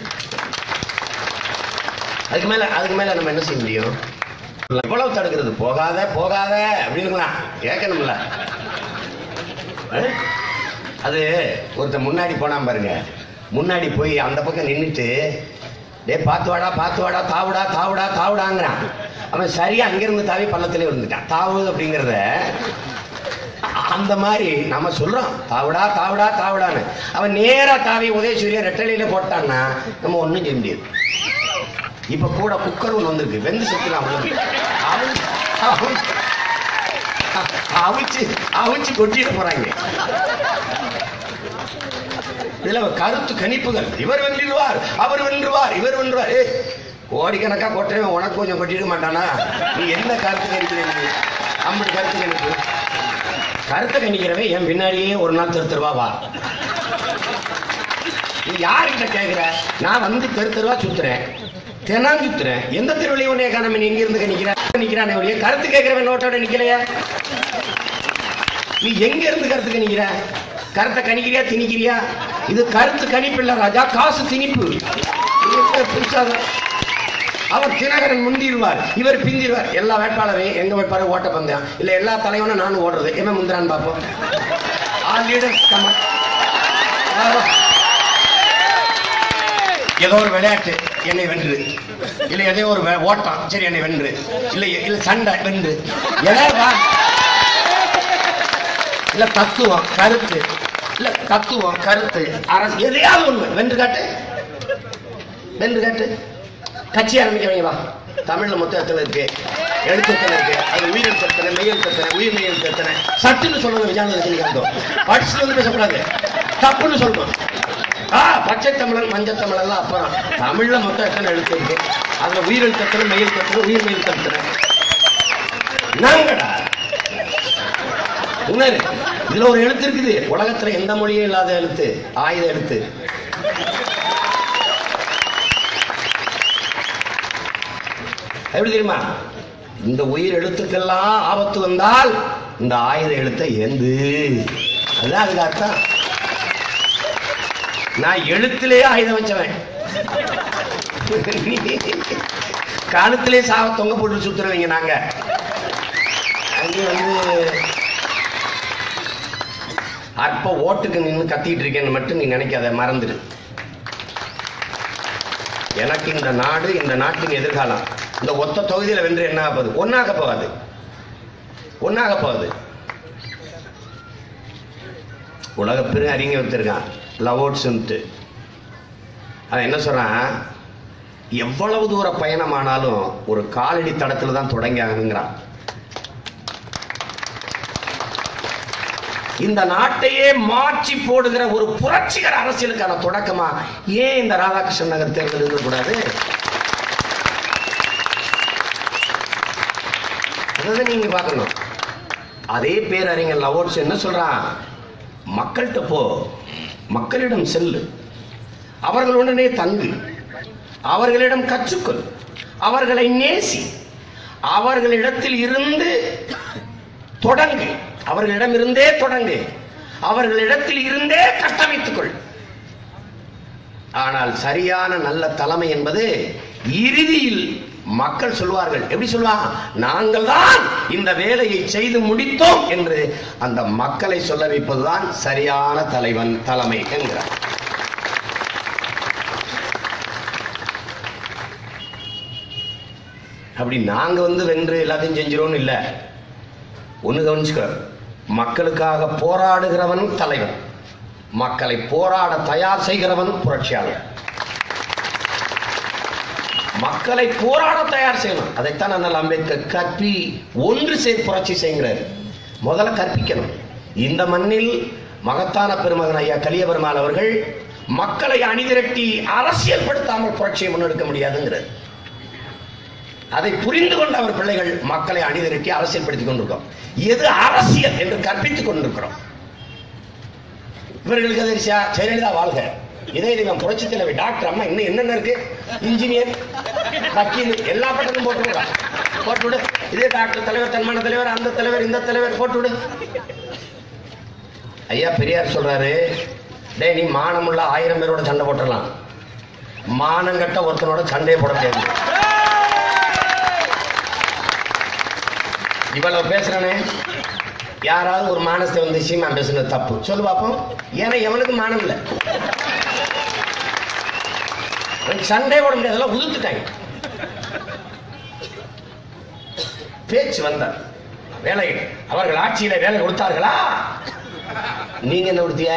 Speaker 1: அதுக்கு மேல அதுக்கு மேல நம்ம என்ன செய்ய முடியும் எவ்வளவு தடுக்கிறது போகாத போகாத அப்படின்னுக்கலாம் கேட்கணும்ல அஹ்? அது ஒருத்தன் முன்னாடி போனான் பாருங்க முன்னாடி போய் அந்த பக்கம் நின்றுட்டு டே பார்த்து வாடா பார்த்து வாடா தாவுடா தாவுடா தாவுடாங்கிறான் அவன் சரியா அங்கிருந்து தாவி பள்ளத்திலே விழுந்துட்டான் தாவு அப்படிங்கிறத அந்த மாதிரி நம்ம சொல்றோம் தாவுடா தாவுடா தாவுடான்னு அவன் நேரா தாவி உதயசூரியன் ரெட்டலையில போட்டான்னா நம்ம ஒண்ணும் செய்ய முடியாது இப்ப கூட குக்கர் ஒன்று வந்திருக்கு வெந்து செத்துலாம் அவிச்சு அவிச்சு கொட்டிட போறாங்க இதுல கருத்து கணிப்புகள் இவர் வென்றிடுவார் அவர் வென்றுவார் இவர் வென்றுவார் ஏய், கோடிக்கணக்கா கொட்டுறவன் உனக்கு கொஞ்சம் கொட்டிட மாட்டானா நீ என்ன கருத்து கணிக்கிற நீ அம்பது கருத்து கணிப்பு கருத்தை கணிக்கிறவன் என் பின்னாடியே ஒரு நாள் தெரு தெருவா வா நீ யாருக்கிட்ட கேக்குற நான் வந்து தெரு தெருவா சுத்துறேன் தினம் சுத்துறேன் எந்த தெருவிலையும் உன்னைய காணாம நீ எங்க இருந்து கணிக்கிற நிக்கிறானே ஒழிய கருத்து கேட்கிறவன் நோட்டோட நிக்கலையா நீ எங்க இருந்து கருத்து கணிக்கிற கருத்தை கணிக்கிறியா திணிக்கிறியா இது கருத்து கணிப்பு இல்ல ராஜா காசு திணிப்பு இது என்ன புதுசாக அவர் தினகரன் முந்திடுவார் இவர் பிந்திடுவார் எல்லா வேட்பாளரையும் எங்க வேட்பாளர் ஓட்ட பந்தயம் இல்ல எல்லா தலைவனும் நானும் ஓடுறது என்ன முந்திரான்னு பார்ப்போம் ஆல் லீடர்ஸ் கமன் ஏதோ ஒரு விளையாட்டு என்னை வென்று இல்ல ஏதோ ஒரு வே- ஓட்டம் சரி என்னை வென்று இல்ல இல்ல சண்டை வென்று ஏதாவது வா. இல்ல தத்துவம் கருத்து இல்ல தத்துவம் கருத்து அரசு எதையாவது ஒண்ணு வென்று காட்டு வென்று காட்டு கட்சி ஆரம்பிக்கிறவங்க வா தமிழ்ல மொத்தம் எத்தனை இருக்கு எழுத்து எத்தனை இருக்கு அது உயிர் எழுத்து எத்தனை மெய் எழுத்து எத்தனை உயிர் மெய் எழுத்து எத்தனை சட்டுன்னு சொல்லணும் விஜயானந்த லட்சுமிகாந்தம் படிச்சுட்டு வந்து பேசக்கூடாது தப்புன்னு சொல்லணும் ஆ பச்சை தமிழன் மஞ்சள் தமிழன் எல்லாம் அப்புறம் தமிழ்ல மொத்தம் எத்தனை எழுத்து இருக்கு அதுல உயிர் எழுத்து எத்தனை மெய் எழுத்து எத்தனை உயிர் மெய் எழுத்து எத்தனை நாங்கடா உணரு இதுல ஒரு எழுத்து இருக்குது உலகத்துல எந்த மொழியும் இல்லாத எழுத்து ஆயுத எழுத்து எப்படி தெரியுமா இந்த உயிர் எழுத்துக்கெல்லாம் ஆபத்து வந்தால் இந்த ஆயுத எழுத்தை எந்து அதுதான் அதுக்கு அர்த்தம் நான் எழுத்திலேயே ஆயுதம் வச்சவன் காலத்திலே சாவ தொங்க போட்டு சுத்துறவங்க நாங்க அங்கே வந்து அற்ப ஓட்டுக்கு நின்று கத்திட்டு இருக்கேன்னு மட்டும் நீ நினைக்காத மறந்துடு எனக்கு இந்த நாடு இந்த நாட்டின் எதிர்காலம் இந்த ஒத்த தொகுதியில் வென்று என்ன ஆகுது ஒன்னாக போகாது ஒன்னாக போகுது உலக பெரு அறிஞர் வச்சிருக்கான் லவோட்ஸ்ன்ட்டு அவன் என்ன சொல்றான் எவ்வளவு தூர பயணமானாலும் ஒரு காலடி தடத்துல தான் தொடங்கி ஆகணுங்கிறான் இந்த நாட்டையே மாற்றி போடுகிற ஒரு புரட்சிகர அரசியலுக்கான தொடக்கமா ஏன் இந்த ராதாகிருஷ்ணன் நகர் தேர்தல் இருக்கக்கூடாது அதான் நீங்க பார்க்கணும் அதே பேரறிஞர் லவோட்ஸ் என்ன சொல்றான் மக்கள்கிட்ட போ மக்களிடம் செல்லு அவர்களுடனே தங்கு அவர்களிடம் கற்றுக்கொள் அவர்களை நேசி அவர்களிடத்தில் இருந்து தொடங்கு அவர்களிடம் இருந்தே தொடங்கு அவர்களிடத்தில் இருந்தே கட்டமைத்துக் கொள் ஆனால் சரியான நல்ல தலைமை என்பது இறுதியில் மக்கள் சொல்வார்கள் எப்படி சொல்லுவாங்க நாங்கள் தான் இந்த வேலையை செய்து முடித்தோம் என்று அந்த மக்களை சொல்ல வைப்பதுதான் சரியான தலைவன் தலைமை என்கிறார் அப்படி நாங்க வந்து வென்று எல்லாத்தையும் செஞ்சிரோம்னு இல்லை ஒண்ணு கவனிச்சுக்க மக்களுக்காக போராடுகிறவன் தலைவன் மக்களை போராட தயார் செய்கிறவன் புரட்சியாளர் மக்களை போராட தயார் செய்யணும் அதைத்தான் அண்ணல் அம்பேத்கர் கற்பி ஒன்று சேர் புரட்சி செய்கிறார் முதல்ல கற்பிக்கணும் இந்த மண்ணில் மகத்தான பெருமகன் ஐயா கலியபெருமாள் அவர்கள் மக்களை அணிதிரட்டி அரசியல் படுத்தாமல் புரட்சியை முன்னெடுக்க முடியாதுங்கிறார் அதை புரிந்து கொண்ட அவர் பிள்ளைகள் மக்களை அணிதிரட்டி அரசியல்படுத்திக் கொண்டிருக்கிறோம் எது அரசியல் என்று கற்பித்துக் கொண்டிருக்கிறோம் இவர்களுக்கு தெரிசா ஜெயலலிதா வாழ்க இதே தெய்வம் புரட்சி தலைவர் டாக்டர் அம்மா இன்னும் என்னென்ன இருக்கு இன்ஜினியர் வக்கீல் எல்லா பட்டமும் போட்டு விடு. போட்டு விடு இதே டாக்டர் தலைவர் தன்மான தலைவர் அந்த தலைவர் இந்த தலைவர் போட்டு விடு ஐயா பெரியார் சொல்றாரு டேய் நீ மானமுள்ள ஆயிரம் பேரோட சண்டை போட்டுடலாம் மானங்கட்ட ஒருத்தனோட சண்டையை போட முடியாது இவ்வளவு பேசுறனே யாராவது ஒரு மானத்தை வந்து சீமா பேசுனது தப்பு சொல்லு பார்ப்போம் ஏன்னா எவனுக்கு மானம் இல்லை அவனுக்கு சண்டை போட முடியாது அதெல்லாம் உதுத்துட்டாங்க பேச்சு வந்தார் வேலை அவர்கள் ஆட்சியில வேலை கொடுத்தார்களா நீங்க என்ன கொடுத்திய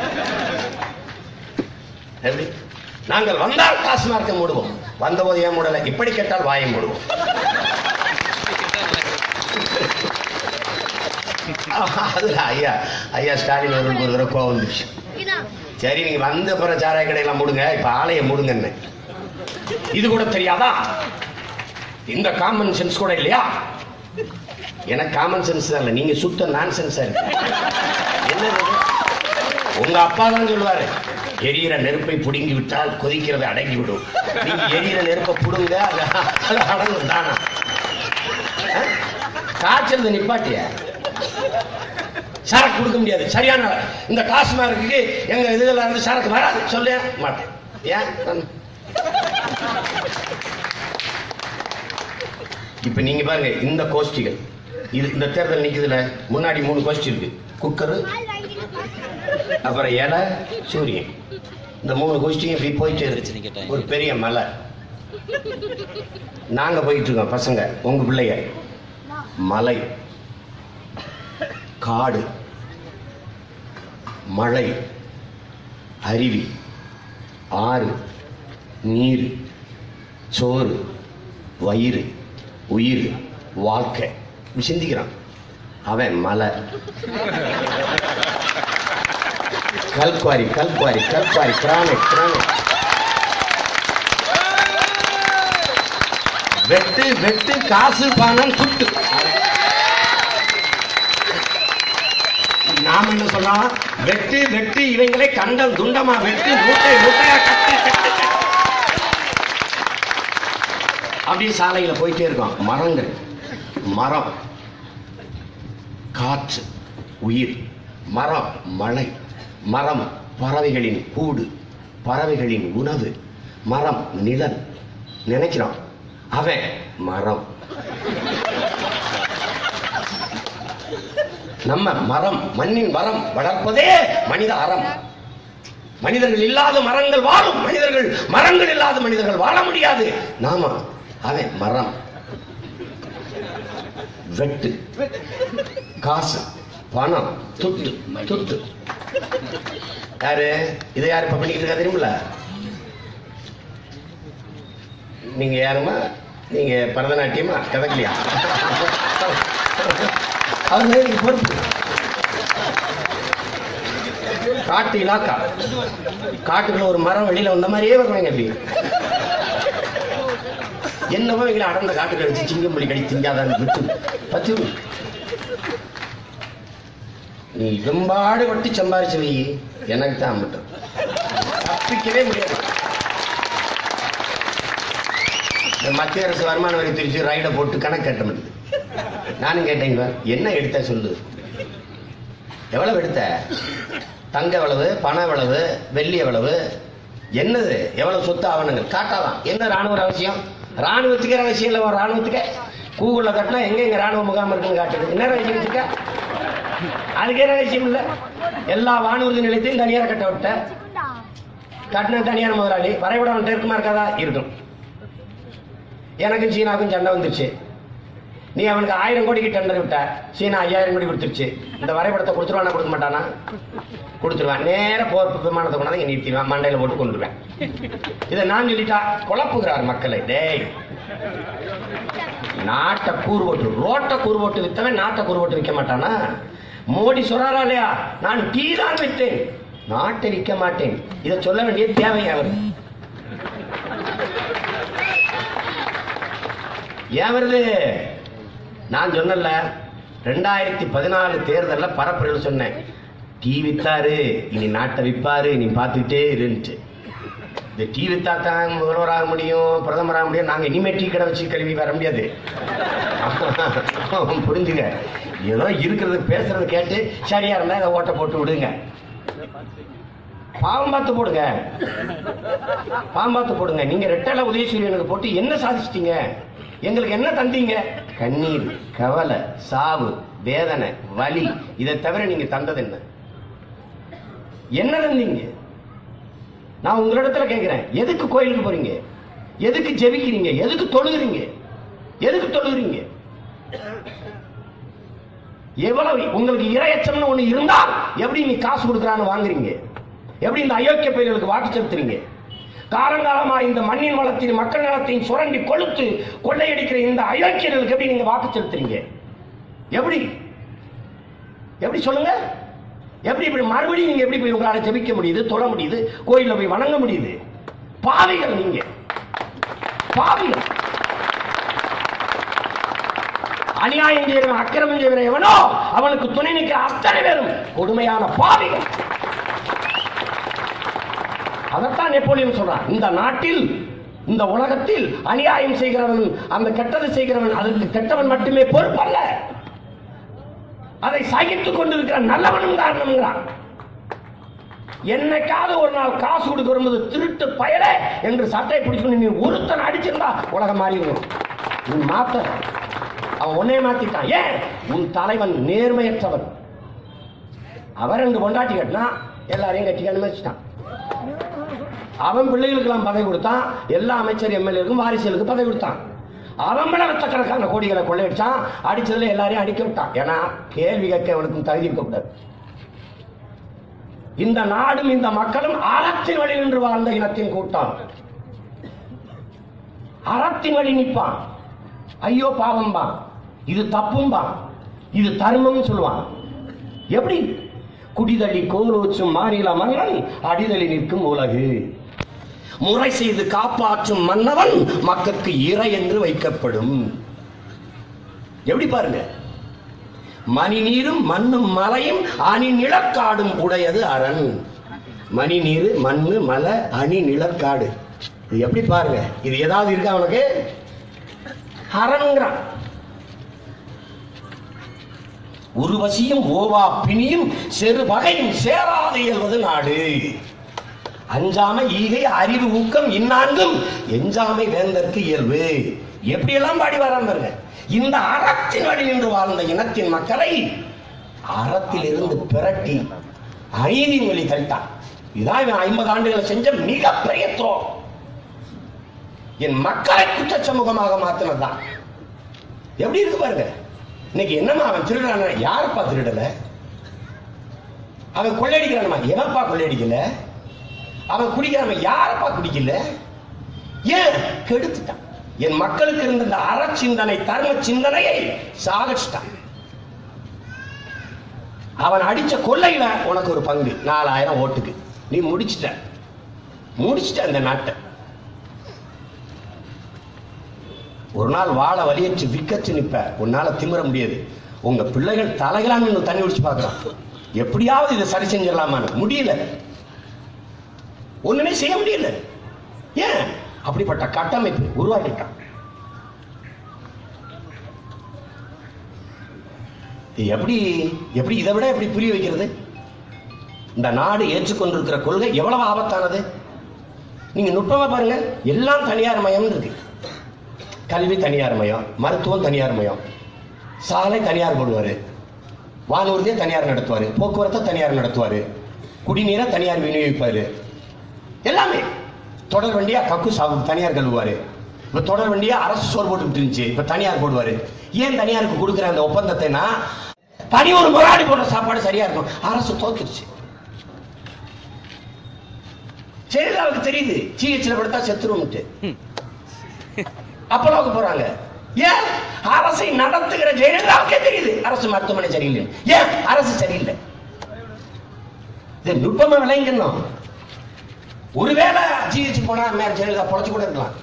Speaker 1: எப்படி நாங்கள் வந்தால் டாஸ்மார்க்கை மூடுவோம் வந்தபோது ஏன் மூடல இப்படி கேட்டால் வாயை மூடுவோம் அதுல ஐயா ஐயா ஸ்டாலின் அவர்களுக்கு ஒரு தடவை கோவம் வந்துருச்சு சரி நீங்க வந்த அப்புறம் சாராய கடையெல்லாம் மூடுங்க இப்ப ஆலையை மூடுங்கன்னு இது கூட தெரியாதா இந்த காமன் சென்ஸ் கூட இல்லையா எனக்கு காமன் சென்ஸ் தான் இல்லை நீங்க சுத்த நான் சென்ஸா இருக்கு என்னது இது? உங்க அப்பா தான் சொல்லுவாரு எரியிற நெருப்பை புடுங்கி விட்டால் கொதிக்கிறது அடங்கி விடும் நீங்க எரியிற நெருப்பை புடுங்க அது அது அடங்கும் தானா ஆ? காய்ச்சல் நிப்பாட்டிய சரக்கு கொடுக்க முடியாது சரியான ஆளு. இந்த டாஸ்மார்க்கு எங்க இதுல இருந்து சரக்கு வராது சொல்ல மாட்டேன் ஏன் நான்- இப்ப நீங்க பாருங்க இந்த கோஷ்டிகள் இது இந்த தேர்தல் நிக்குதுல முன்னாடி மூணு கோஷ்டி இருக்கு குக்கரு அப்புறம் இலை சூரியன் இந்த மூணு கோஷ்டியும் இப்படி போயிட்டு இருக்கு ஒரு பெரிய மலை நாங்க போயிட்டு இருக்கோம் பசங்க உங்க பிள்ளைங்க மலை காடு மழை அருவி ஆறு நீர் சோறு வயிறு உயிர் வாழ்க்கை இப்படி சிந்திக்கிறான் அவன் மலை கல்குவாரி கல்குவாரி கல்குவாரி கிரானைட் கிரானைட் வெட்டு வெட்டு காசு பணம் துட்டு நாம என்ன சொல்றோம் வெட்டு வெட்டு இவங்களை கண்டம் துண்டமா வெட்டு மூட்டை மூட்டையா கட்டு கட்டு கட்டு. அப்படியே சாலையில போயிட்டே இருக்கோம் மரங்கள் மரம் காற்று உயிர் மரம் மழை மரம் பறவைகளின் கூடு பறவைகளின் உணவு மரம் நிழல் நினைக்கிறோம் அவன் மரம் நம்ம மரம் மண்ணின் மரம் வளர்ப்பதே மனித அறம் மனிதர்கள் இல்லாத மரங்கள் வாழும் மனிதர்கள் மரங்கள் இல்லாத மனிதர்கள் வாழ முடியாது நாம அவன் மரம் வெட்டு காசு பணம் துட்டு துட்டு யாரு இதை யாரு இப்ப பண்ணிக்கிட்டு இருக்கா தெரியுமில்ல நீங்க யாருமா நீங்க பரதநாட்டியமா கதக்கலியா அவங்க இதுக்கு பொறுப்பு காட்டு இலாக்கா காட்டுக்குள்ள ஒரு மரம் வெளியில வந்த மாதிரியே வருவாங்க அப்படி என்னவோ இவங்களை அடர்ந்த காட்டுக்கு அடிச்சு சிங்கம் புலி கடி திங்காதான் விட்டு பத்து நீ வெம்பாடு வட்டி சம்பாரிச்சு வை எனக்கு தான் மட்டும் தப்பிக்கவே முடியாது இந்த மத்திய அரசு வருமான வரி திருச்சி ரைடை போட்டு கணக்கு கட்ட முடியுது நானும் கேட்டேங்க என்ன எடுத்த சொல்லு எவ்வளவு எடுத்த தங்க எவ்வளவு பணம் எவ்வளவு வெள்ளி எவ்வளவு என்னது எவ்வளவு சொத்து ஆவணங்கள் காட்டாதான் என்ன ராணுவ அவசியம் ராணுவத்துக்கு அவசியம் இல்லை உன் ராணுவத்துக்கு கூகுள்ல கட்டினா எங்க எங்க ராணுவ முகாம் இருக்குன்னு காட்டுது என்ன ரகசியம் வச்சுக்க அதுக்கே ரகசியம் இல்லை எல்லா வானூர்தி நிலையத்தையும் தனியார் கட்ட விட்ட கட்டின தனியார் முதலாளி வரைபடம் அவன்கிட்ட இருக்குமா இருக்காதா இருக்கும் எனக்கும் சீனாவுக்கும் சண்டை வந்துருச்சு நீ அவனுக்கு ஆயிரம் கோடிக்கு டெண்டர் விட்ட சீனா ஐயாயிரம் கோடி கொடுத்துருச்சு இந்த வரைபடத்தை கொடுத்துருவானா கொடுக்க மாட்டானா கொடுத்துருவான் நேர போர் விமானத்தை கொண்டாந்து இங்க நிறுத்திடுவான் மண்டையில போட்டு கொண்டுருவேன் இதை நான் சொல்லிட்டா குழப்புகிறார் மக்களை டேய் நாட்டை கூறு போட்டு ரோட்டை கூறு போட்டு வித்தவன் நாட்டை கூறு போட்டு விற்க மாட்டானா மோடி சொல்றாரா இல்லையா நான் டீ தான் வித்தேன் நாட்டை விற்க மாட்டேன் இதை சொல்ல வேண்டிய தேவை அவர் ஏன் வருது நான் சொன்னல ரெண்டாயிரத்தி பதினாலு தேர்தல்ல பரப்புரையில் சொன்னேன் டீ வித்தாரு இனி நாட்டை விற்பாரு நீ பார்த்துக்கிட்டே இருந்துச்சு இந்த டீ வித்தா தான் முதல்வராக முடியும் பிரதமராக முடியும் நாங்க இனிமே டீ கடை வச்சு கல்வி வர முடியாது புரிஞ்சுங்க ஏதோ இருக்கிறது பேசுறது கேட்டு சரியா இருந்தா இதை ஓட்ட போட்டு விடுங்க பாவம் பார்த்து போடுங்க பாவம் பார்த்து போடுங்க நீங்க ரெட்டல உதயசூரியனுக்கு போட்டு என்ன சாதிச்சிட்டீங்க எங்களுக்கு என்ன தந்தீங்க கண்ணீர் கவலை சாவு வேதனை வலி இதை தவிர நீங்க தந்தது என்ன என்ன தந்தீங்க நான் உங்களிடத்துல கேட்கிறேன் எதுக்கு கோயிலுக்கு போறீங்க எதுக்கு ஜெபிக்கிறீங்க எதுக்கு தொழுகிறீங்க எதுக்கு தொழுகிறீங்க எவ்வளவு உங்களுக்கு இரையச்சம்னு ஒண்ணு இருந்தா எப்படி நீ காசு கொடுக்குறான்னு வாங்குறீங்க எப்படி இந்த அயோக்கிய பயிர்களுக்கு வாக்கு செலுத்துறீங்க காலங்காலமா இந்த மண்ணின் வளத்தையும் மக்கள் நலத்தையும் சுரண்டி கொளுத்து கொள்ளையடிக்கிற இந்த அயோக்கியர்களுக்கு எப்படி நீங்க வாக்கு செலுத்துறீங்க எப்படி எப்படி சொல்லுங்க எப்படி இப்படி மறுபடியும் நீங்க எப்படி போய் உங்களால ஜெபிக்க முடியுது தொழ முடியுது கோயில்ல போய் வணங்க முடியுது பாவிகள் நீங்க பாவிகள் அநியாயம் செய்கிறவன் அக்கிரமம் செய்கிறவன் எவனோ அவனுக்கு துணை நிற்கிற அத்தனை பேரும் கொடுமையான பாவிகள் அதைத்தான் நெப்போலியன் சொல்றான் இந்த நாட்டில் இந்த உலகத்தில் அநியாயம் செய்கிறவன் அந்த கெட்டது செய்கிறவன் அதற்கு கெட்டவன் மட்டுமே பொறுப்பல்ல அதை சகித்துக் கொண்டிருக்கிற நல்லவனும் காரணம்ங்கிறான் என்னைக்காவது ஒரு நாள் காசு கொடுக்க வரும்போது திருட்டு பயல என்று சட்டை பிடிச்சுக்கொண்டு நீ ஒருத்தன் அடிச்சிருந்தா உலகம் மாறிடும் நீ மாத்த அவன் உன்னைய மாத்திட்டான் ஏன் உன் தலைவன் நேர்மையற்றவன் அவன் ரெண்டு பொண்டாட்டி கட்டினா எல்லாரையும் கட்டி அனுமதிச்சிட்டான் அவன் பிள்ளைகளுக்கெல்லாம் பதவி கொடுத்தான் எல்லா அமைச்சர் எம்எல்ஏக்கும் வாரிசுகளுக்கு பதவி கொடுத்தான் அவன் மேல லட்சக்கணக்கான கோடிகளை கொள்ளையடிச்சான் அடிச்சதுல எல்லாரையும் அடிக்க விட்டான் ஏன்னா கேள்வி கேட்க அவனுக்கும் தகுதி இருக்கக்கூடாது இந்த நாடும் இந்த மக்களும் அறத்தின் வழி நின்று வாழ்ந்த இனத்தின் கூட்டம் அறத்தின் வழி நிற்பான்
Speaker 3: ஐயோ பாவம்பா இது தப்பும்பா இது தர்மம்னு சொல்லுவான் எப்படி குடிதள்ளி கோலோச்சும் மாநில மன்னன் அடிதளி நிற்கும் உலகு முறை செய்து காப்பாற்றும் மன்னவன் மக்களுக்கு இறை என்று வைக்கப்படும் எப்படி பாருங்க மணி நீரும் மண்ணும் மலையும் அணி நிலக்காடும் உடையது அரண் மணி நீர் மண்ணு மலை அணி நிலக்காடு இது எப்படி பாருங்க இது ஏதாவது இருக்கா அவனுக்கு அரண்ங்கிறான் உருவசியும் ஓவா பிணியும் செரு வகையும் சேராது இயல்வது நாடு அஞ்சாமை ஈகை அறிவு ஊக்கம் இந்நான்கும் எஞ்சாமை வேந்தற்கு இயல்பு எப்படியெல்லாம் பாடி வரான் பாருங்க இந்த அறத்தின் வழி நின்று வாழ்ந்த இனத்தின் மக்களை அறத்தில் இருந்து பிரட்டி அநீதியின் வழி தள்ளிட்டான் இதான் இவன் ஐம்பது ஆண்டுகளை செஞ்ச மிகப்பெரிய துரோகம் என் மக்களை குற்ற சமூகமாக மாத்தினதுதான் எப்படி இருக்கு பாருங்க இன்னைக்கு என்னம்மா அவன் திருடுறான யாருப்பா திருடல அவன் கொள்ளையடிக்கிறானமா எவன்ப்பா கொள்ளையடிக்கல அவன் குடிக்கிறான் யாரப்பா குடிக்கல ஏன் கெடுத்துட்டான் என் மக்களுக்கு இருந்த இந்த அற சிந்தனை தர்ம சிந்தனையை சாகடிச்சிட்டான் அவன் அடிச்ச கொள்ளையில உனக்கு ஒரு பங்கு நாலாயிரம் ஓட்டுக்கு நீ முடிச்சிட்ட முடிச்சிட்ட அந்த நாட்டை ஒரு நாள் வாழை வலியச்சு விக்கச்சு நிப்ப உன்னால திமிர முடியாது உங்க பிள்ளைகள் தலைகளான்னு தண்ணி குடிச்சு பார்க்கலாம் எப்படியாவது இதை சரி செஞ்சிடலாமான்னு முடியல ஒண்ணுமே செய்ய முடியல ஏன் அப்படிப்பட்ட கட்டமைப்பு உருவாக்கிட்டான் இது எப்படி எப்படி இதை விட எப்படி புரிய வைக்கிறது இந்த நாடு ஏற்றுக்கொண்டிருக்கிற கொள்கை எவ்வளவு ஆபத்தானது நீங்க நுட்பமா பாருங்க எல்லாம் தனியார் மயம் இருக்கு கல்வி தனியார் மயம் மருத்துவம் தனியார் மயம் சாலை தனியார் போடுவாரு வானூர்தியை தனியார் நடத்துவாரு போக்குவரத்தை தனியார் நடத்துவாரு குடிநீரை தனியார் விநியோகிப்பாரு எல்லாமே தொடர் வண்டியா கக்கு சாவு தனியார் கழுவுவாரு இப்ப தொடர் வண்டியா அரசு சோறு போட்டுக்கிட்டு இருந்துச்சு இப்ப தனியார் போடுவாரு ஏன் தனியாருக்கு கொடுக்குற அந்த ஒப்பந்தத்தைனா தனி ஒரு முதலாளி போடுற சாப்பாடு சரியா இருக்கும் அரசு தோத்துருச்சு ஜெயலலிதாவுக்கு தெரியுது ஜிஹெச்ல படுத்தா செத்துரும்ட்டு அப்பலாவுக்கு போறாங்க ஏன் அரசை நடத்துகிற ஜெயலலிதாவுக்கே தெரியுது அரசு மருத்துவமனை சரியில்லை ஏன் அரசு சரியில்லை இது நுட்பமா விளைங்கணும் ஒருவேளை ஜிஹெச் போனா மேல ஜெயலலிதா பொழைச்சு கூட இருக்கலாம்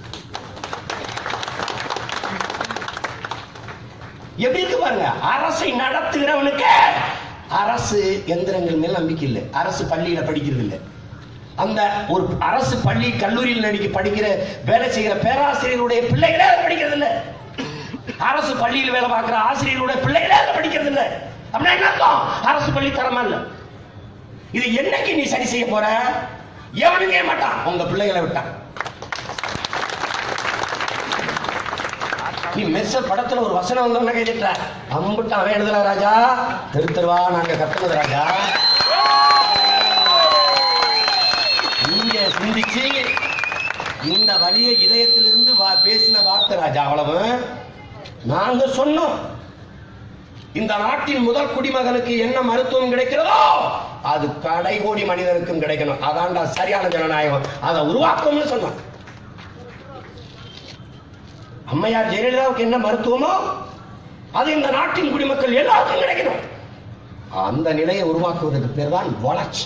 Speaker 3: எப்படி இருக்கு பாருங்க அரசை நடத்துகிறவனுக்கு அரசு எந்திரங்கள் மேல் நம்பிக்கை இல்லை அரசு பள்ளியில படிக்கிறது இல்லை அந்த ஒரு அரசு பள்ளி கல்லூரியில் நடிக்க படிக்கிற வேலை செய்கிற பேராசிரியருடைய பிள்ளைகளே அதை படிக்கிறது இல்ல அரசு பள்ளியில் வேலை பார்க்கிற ஆசிரியருடைய பிள்ளைகளே அதை படிக்கிறது இல்ல அப்படின்னா என்ன அர்த்தம் அரசு பள்ளி தரமா இல்ல இது என்னைக்கு நீ சரி செய்ய போற எவனுங்க மாட்டான் உங்க பிள்ளைகளை விட்டான் நீ மெஸ்ஸ படத்துல ஒரு வசனம் வந்தவன கேட்டுட்ட அம்புட்டு அவன் எழுதல ராஜா தெரு தெருவா நாங்க கத்துனது ராஜா இங்க சிந்திச்சு இந்த வழிய இதயத்திலிருந்து வா பேசின வார்த்தை ராஜா அவ்வளவு நாங்க சொன்னோம் இந்த நாட்டின் முதல் குடிமகனுக்கு என்ன மருத்துவம் கிடைக்கிறதோ அது கடைகோடி மனிதனுக்கும் கிடைக்கணும் அதான்டா சரியான ஜனநாயகம் அதை உருவாக்கும்னு சொன்னோம் அம்மையார் ஜெயலலிதாவுக்கு என்ன மருத்துவமோ அது இந்த நாட்டின் குடிமக்கள் எல்லாருக்கும் கிடைக்கணும் அந்த நிலையை உருவாக்குவதற்கு பேர் தான் வளர்ச்சி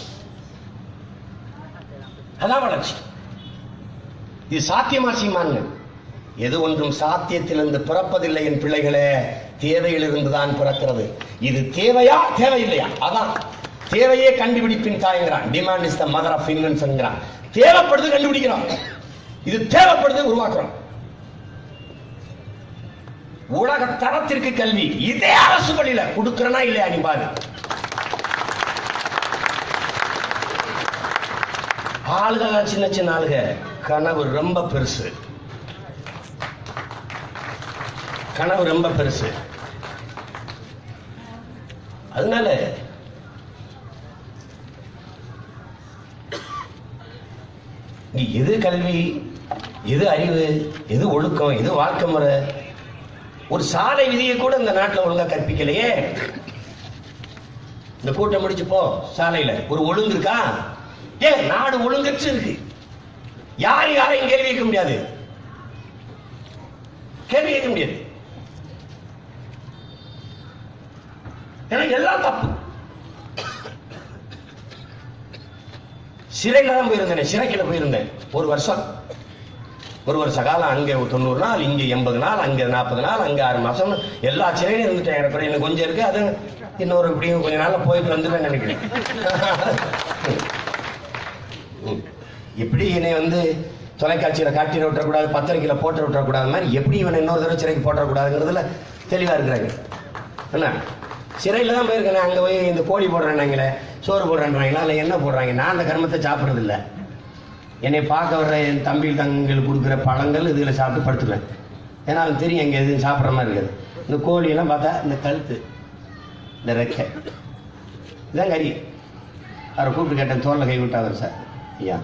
Speaker 3: அதான் வளர்ச்சி இது சாத்தியமா சீமான்கள் எது ஒன்றும் சாத்தியத்திலிருந்து பிறப்பதில்லை என் பிள்ளைகளே தேவையிலிருந்து தான் பிறக்கிறது இது தேவையா தேவையில்லையா அதான் தேவையே கண்டுபிடிப்பின் தாய்ங்கிறான் demand is the mother of இன்வென்ஷன்ங்கிறான் தேவைப்படுது கண்டுபிடிக்கிறோம் இது தேவைப்படுது உருவாக்குறோம் உலக தரத்திற்கு கல்வி இதே அரசு பள்ளியில கொடுக்கிறனா இல்லையா நீ பாரு ஆளுக சின்ன சின்ன ஆளுக கனவு ரொம்ப பெருசு கனவு ரொம்ப பெருசு அதனால நீ எது கல்வி எது அறிவு எது ஒழுக்கம் எது வாழ்க்கை முறை ஒரு சாலை விதியை கூட இந்த நாட்டுல ஒழுங்கா கற்பிக்கலையே இந்த கூட்டம் முடிச்சு போ சாலையில ஒரு ஒழுங்கு இருக்கா ஏன் நாடு ஒழுங்கற்று இருக்கு யார் யாரையும் கேள்வி கேட்க முடியாது கேள்வி கேட்க முடியாது ஏன்னா எல்லாம் தப்பு சிறையில தான் போயிருந்தேன் சிறைக்கில போயிருந்தேன் ஒரு வருஷம் ஒரு வருஷ காலம் அங்க ஒரு தொண்ணூறு நாள் இங்க எண்பது நாள் அங்க நாற்பது நாள் அங்க ஆறு மாசம் எல்லா சிறையிலும் இருந்துட்டேன் எனக்கு இன்னும் கொஞ்சம் இருக்கு அது இன்னொரு இப்படியும் கொஞ்ச நாள்ல போயிட்டு வந்துடுவேன் நினைக்கிறேன் ம். எப்படி என்னை வந்து தொலைக்காட்சியில காட்டி விட்டுறக்கூடாது பத்திரிக்கையில போட்டு விட்டுறக்கூடாது மாதிரி எப்படி இவனை இன்னொரு தடவை சிறைக்கு போட்டுறக்கூடாதுங்கிறதுல தெளிவா இருக்கிறாங்க என்ன சிறையில் தான் போயிருக்கேன் அங்கே போய் இந்த கோழி போடுறேன்னாங்களே சோறு போடுறேன்றாங்களா இல்லை என்ன போடுறாங்க நான் அந்த கர்மத்தை சாப்பிட்றது இல்ல என்னை பார்க்க வர்ற என் தம்பி தங்களுக்கு கொடுக்குற பழங்கள் இதில் சாப்பிட்டு படுத்துருவேன் ஏன்னா அவனுக்கு தெரியும் எங்கே எதுவும் சாப்பிட்ற மாதிரி இருக்குது இந்த கோழியெல்லாம் பார்த்தா இந்த கழுத்து இந்த ரெக்கை இதான் கறி அவரை கூப்பிட்டு கேட்டேன் தோல்ல கை விட்டாவர் சார் ஐயா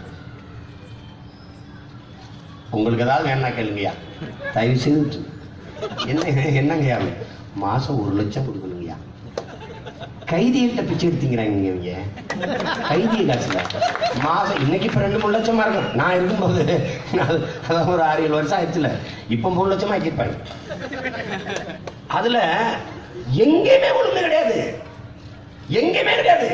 Speaker 3: உங்களுக்கு ஏதாவது வேணா கேளுங்கய்யா தயவு செய்து என்ன என்னங்கய்யா மாசம் ஒரு லட்சம் கொடுக்கணுங்கய்யா கைதிகிட்ட பிச்சை எடுத்தீங்கிறாங்க இவங்க கைதிய காசுல மாசம் இன்னைக்கு இப்ப ரெண்டு மூணு லட்சமா இருக்கும் நான் இருக்கும்போது நான் அதான் ஒரு ஆறு ஏழு வருஷம் ஆயிடுச்சுல இப்ப மூணு லட்சமா ஆக்கியிருப்பாங்க அதுல எங்கேயுமே ஒண்ணுமே கிடையாது எங்கேயுமே கிடையாது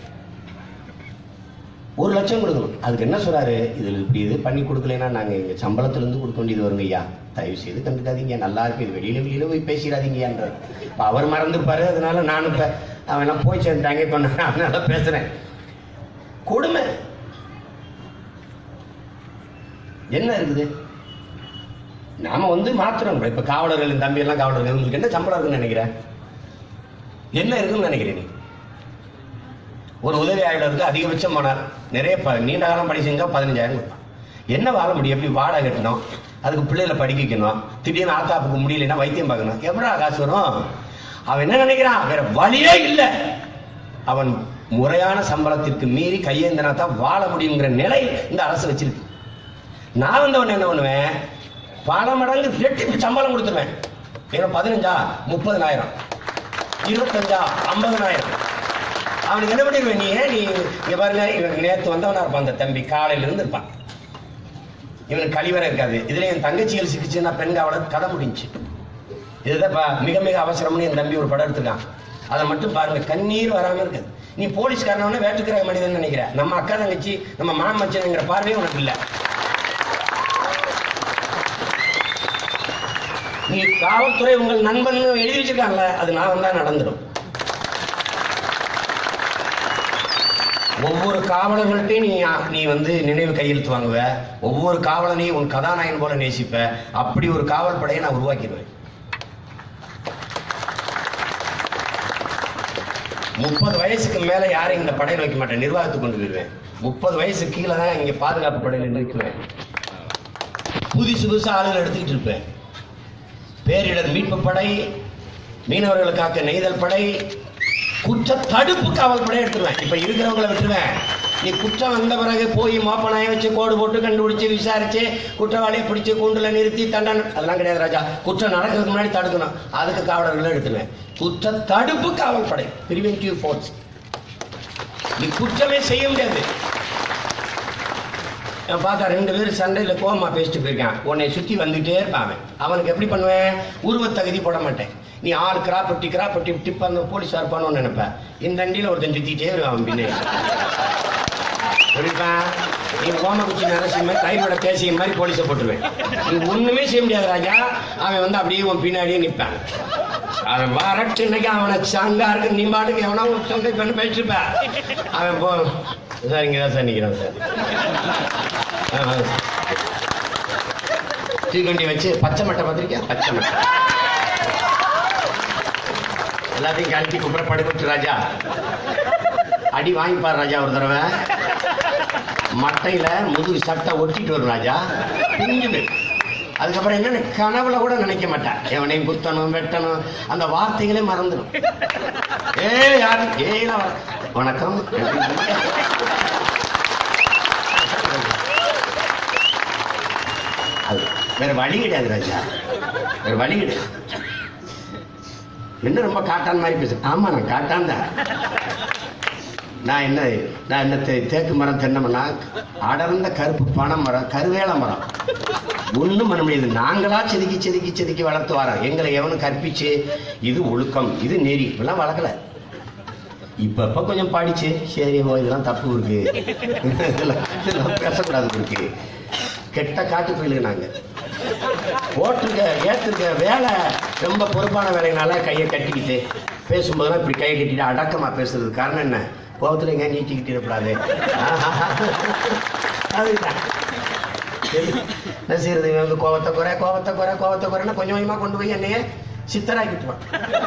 Speaker 3: ஒரு லட்சம் கொடுக்கணும் அதுக்கு என்ன சொல்றாரு இதுல இப்படி இது பண்ணி கொடுக்கலைன்னா நாங்க எங்க சம்பளத்துல இருந்து கொடுக்க வேண்டியது வருங்க ஐயா தயவு செய்து கண்டுக்காதீங்க நல்லா இருக்கு இது வெளியில வெளியில போய் பேசிடாதீங்கன்ற இப்ப அவர் மறந்துருப்பாரு அதனால நானும் இப்ப அவன் எல்லாம் போய் சேர்ந்துட்டாங்க இப்ப நான் அதனால பேசுறேன் கொடுமை என்ன இருக்குது நாம வந்து மாத்துறோம் இப்ப காவலர்கள் தம்பி எல்லாம் காவலர்கள் உங்களுக்கு என்ன சம்பளம் இருக்குன்னு நினைக்கிறேன் என்ன இருக்குன்னு நினைக்கிறேன் நீ ஒரு உதவி ஆய்வாளருக்கு அதிகபட்சம் போனார் நிறைய ப- நீண்ட காலம் பணி செஞ்சா பதினஞ்சாயிரம் கொடுப்பான் என்ன வாழ முடியும் எப்படி வாடகை கட்டணும் அதுக்கு பிள்ளைகளை படிக்க வைக்கணும் திடீர்னு ஆத்தாப்புக்கு முடியலைன்னா வைத்தியம் பார்க்கணும் எப்படா காசு வரும் அவன் என்ன நினைக்கிறான் வேற வழியே இல்லை அவன் முறையான சம்பளத்திற்கு மீறி கையேந்தினா தான் வாழ முடியுங்கிற நிலை இந்த அரசு வச்சிருக்கு நான் வந்தவன் என்ன பண்ணுவேன் பல மடங்கு ரெட்டிப்பு சம்பளம் கொடுத்துருவேன் ஏன்னா பதினஞ்சா முப்பதனாயிரம் இருபத்தஞ்சா ஐம்பதனாயிரம் அவனுக்கு என்ன பண்ணிடுவேன் நீ நீ இங்க பாருங்க இவன் நேத்து வந்தவனா இருப்பான் அந்த தம்பி காலையில இருந்து இருப்பான் இவனுக்கு கழிவறை இருக்காது இதுல என் தங்கச்சிகள் சிக்கிச்சுன்னா பெண் காவலர் கதை முடிஞ்சு இதுதான் இப்ப மிக மிக அவசரம்னு என் தம்பி ஒரு படம் எடுத்திருக்கான் அதை மட்டும் பாருங்க கண்ணீர் வராம இருக்குது நீ போலீஸ்காரனவன வேட்டுக்கிற மனிதன் நினைக்கிற நம்ம அக்கா தங்கச்சி நம்ம மாமச்சனுங்கிற பார்வையே உனக்கு இல்ல நீ காவல்துறை உங்கள் நண்பன் எழுதி வச்சிருக்காங்கல்ல அது நான் வந்தா நடந்துடும் ஒவ்வொரு காவலர்கள்ட்டையும் நீ நீ வந்து நினைவு கையெழுத்து வாங்குவ ஒவ்வொரு காவலனையும் உன் கதாநாயகன் போல நேசிப்ப அப்படி ஒரு காவல் படையை நான் உருவாக்கிடுவேன் முப்பது வயசுக்கு மேல யாரையும் இந்த படையில் வைக்க மாட்டேன் நிர்வாகத்துக்கு கொண்டு போயிடுவேன் முப்பது வயசு கீழே தான் இங்க பாதுகாப்பு படையில் நிற்குவேன் புதுசு புதுசு ஆளுகள் எடுத்துக்கிட்டு இருப்பேன் பேரிடர் மீட்பு படை மீனவர்களுக்காக நெய்தல் படை குற்ற தடுப்பு காவல் படை எடுத்துருவேன் இப்ப இருக்கிறவங்களை விட்டுருவேன் நீ குற்றம் வந்த பிறகு போய் மோப்பனாய வச்சு கோடு போட்டு கண்டுபிடிச்சு விசாரிச்சு குற்றவாளியை பிடிச்சு கூண்டுல நிறுத்தி தண்டனை அதெல்லாம் கிடையாது ராஜா குற்றம் நடக்கிறதுக்கு முன்னாடி தடுக்கணும் அதுக்கு காவலர்களை எடுத்துருவேன் குற்ற தடுப்பு காவல் படை பிரிவென்டிவ் ஃபோர்ஸ் நீ குற்றமே செய்ய முடியாது நான் பார்த்தா ரெண்டு பேரும் சண்டையில் கோமா பேசிட்டு போயிருக்கான் உன்னை சுற்றி வந்துகிட்டே இருப்பான் அவன் அவனுக்கு எப்படி பண்ணுவேன் உருவத் தகுதி போட மாட்டேன் நீ ஆறு கிராப்பட்டி கிராப்பட்டி டிப் அந்த போலீஸ் இருப்பானு நினைப்பேன் இந்த அண்டியில் ஒருத்தன் சுற்றிட்டே வருவான் அவன் பின்னாடி புரியுதா நீ ஓமகுச்சி நரசிம்ம கையோட பேசிய மாதிரி போலீஸை போட்டுருவேன் நீ ஒண்ணுமே செய்ய முடியாது ராஜா அவன் வந்து அப்படியே உன் பின்னாடியே நிற்பான் அவன் வரட்டு இன்னைக்கு அவனை சங்கா இருக்கு நீ பாட்டுக்கு எவனா ஒரு சொந்த பண்ணி பேசிட்டு இருப்ப. அவன் போ சார் இங்கே தான் சார் நிற்கிறான் சார் ஆ, ஆ. தூக்கண்டி வச்சு பச்சை மட்டை பார்த்திருக்கியா பச்சை மட்டை எல்லாத்தையும் கழட்டி குப்புற படுக்க ராஜா அடி வாங்கிப்பார் ராஜா ஒரு தடவை மட்டையில முதுகு சட்டை ஒட்டிட்டு வரும் ராஜா பிஞ்சு போயிடும். அதுக்கப்புறம் என்னன்னு கனவுல கூட நினைக்க மாட்டேன் எவனையும் குத்தணும் வெட்டணும் அந்த வார்த்தைகளே மறந்துடும் ஏ யாரு ஏலாம் வர- வணக்கம் அது வேற வழி கிடையாது ராஜா வேற வழி கிடையாது என்ன ரொம்ப காட்டான் மாதிரி பேசு ஆமா நான் காட்டான் தான் நான் என்ன நான் என்ன தே- தேக்கு மரம் தென்னை மரம் அடர்ந்த கருப்பு பனை மரம் கருவேல மரம் ஒண்ணும் பண்ண முடியாது நாங்களா செதுக்கி செதுக்கி செதுக்கி வளர்த்து வரோம் எங்களை எவனும் கற்பிச்சு இது ஒழுக்கம் இது நெறி இப்பெல்லாம் வளர்க்கல இப்ப இப்ப கொஞ்சம் படிச்சு சரி ஓ இதெல்லாம் தப்பு இருக்கு இதெல்லாம் இதெல்லாம் பேசக்கூடாது இருக்கு கெட்ட காட்டு போயிலுங்க நாங்க போட்டிருக்க ஏற்றிருக்க வேலை ரொம்ப பொறுப்பான வேலைனால கையை கட்டிக்கிட்டு பேசும்போதெல்லாம் இப்படி கையை கட்டிட்டு அடக்கமா பேசுறது காரணம் என்ன கோபத்துல எங்க நீட்டிக்கிட்டு இருக்கக்கூடாது அதுதான் சரி, என்ன செய்யறது இவன் வந்து கோபத்தை குறை கோபத்தை குறை கோபத்தை குறைன்னா கொஞ்சம் கொஞ்சமா கொண்டு போய் என்னைய சித்தராக்கிட்டுவான்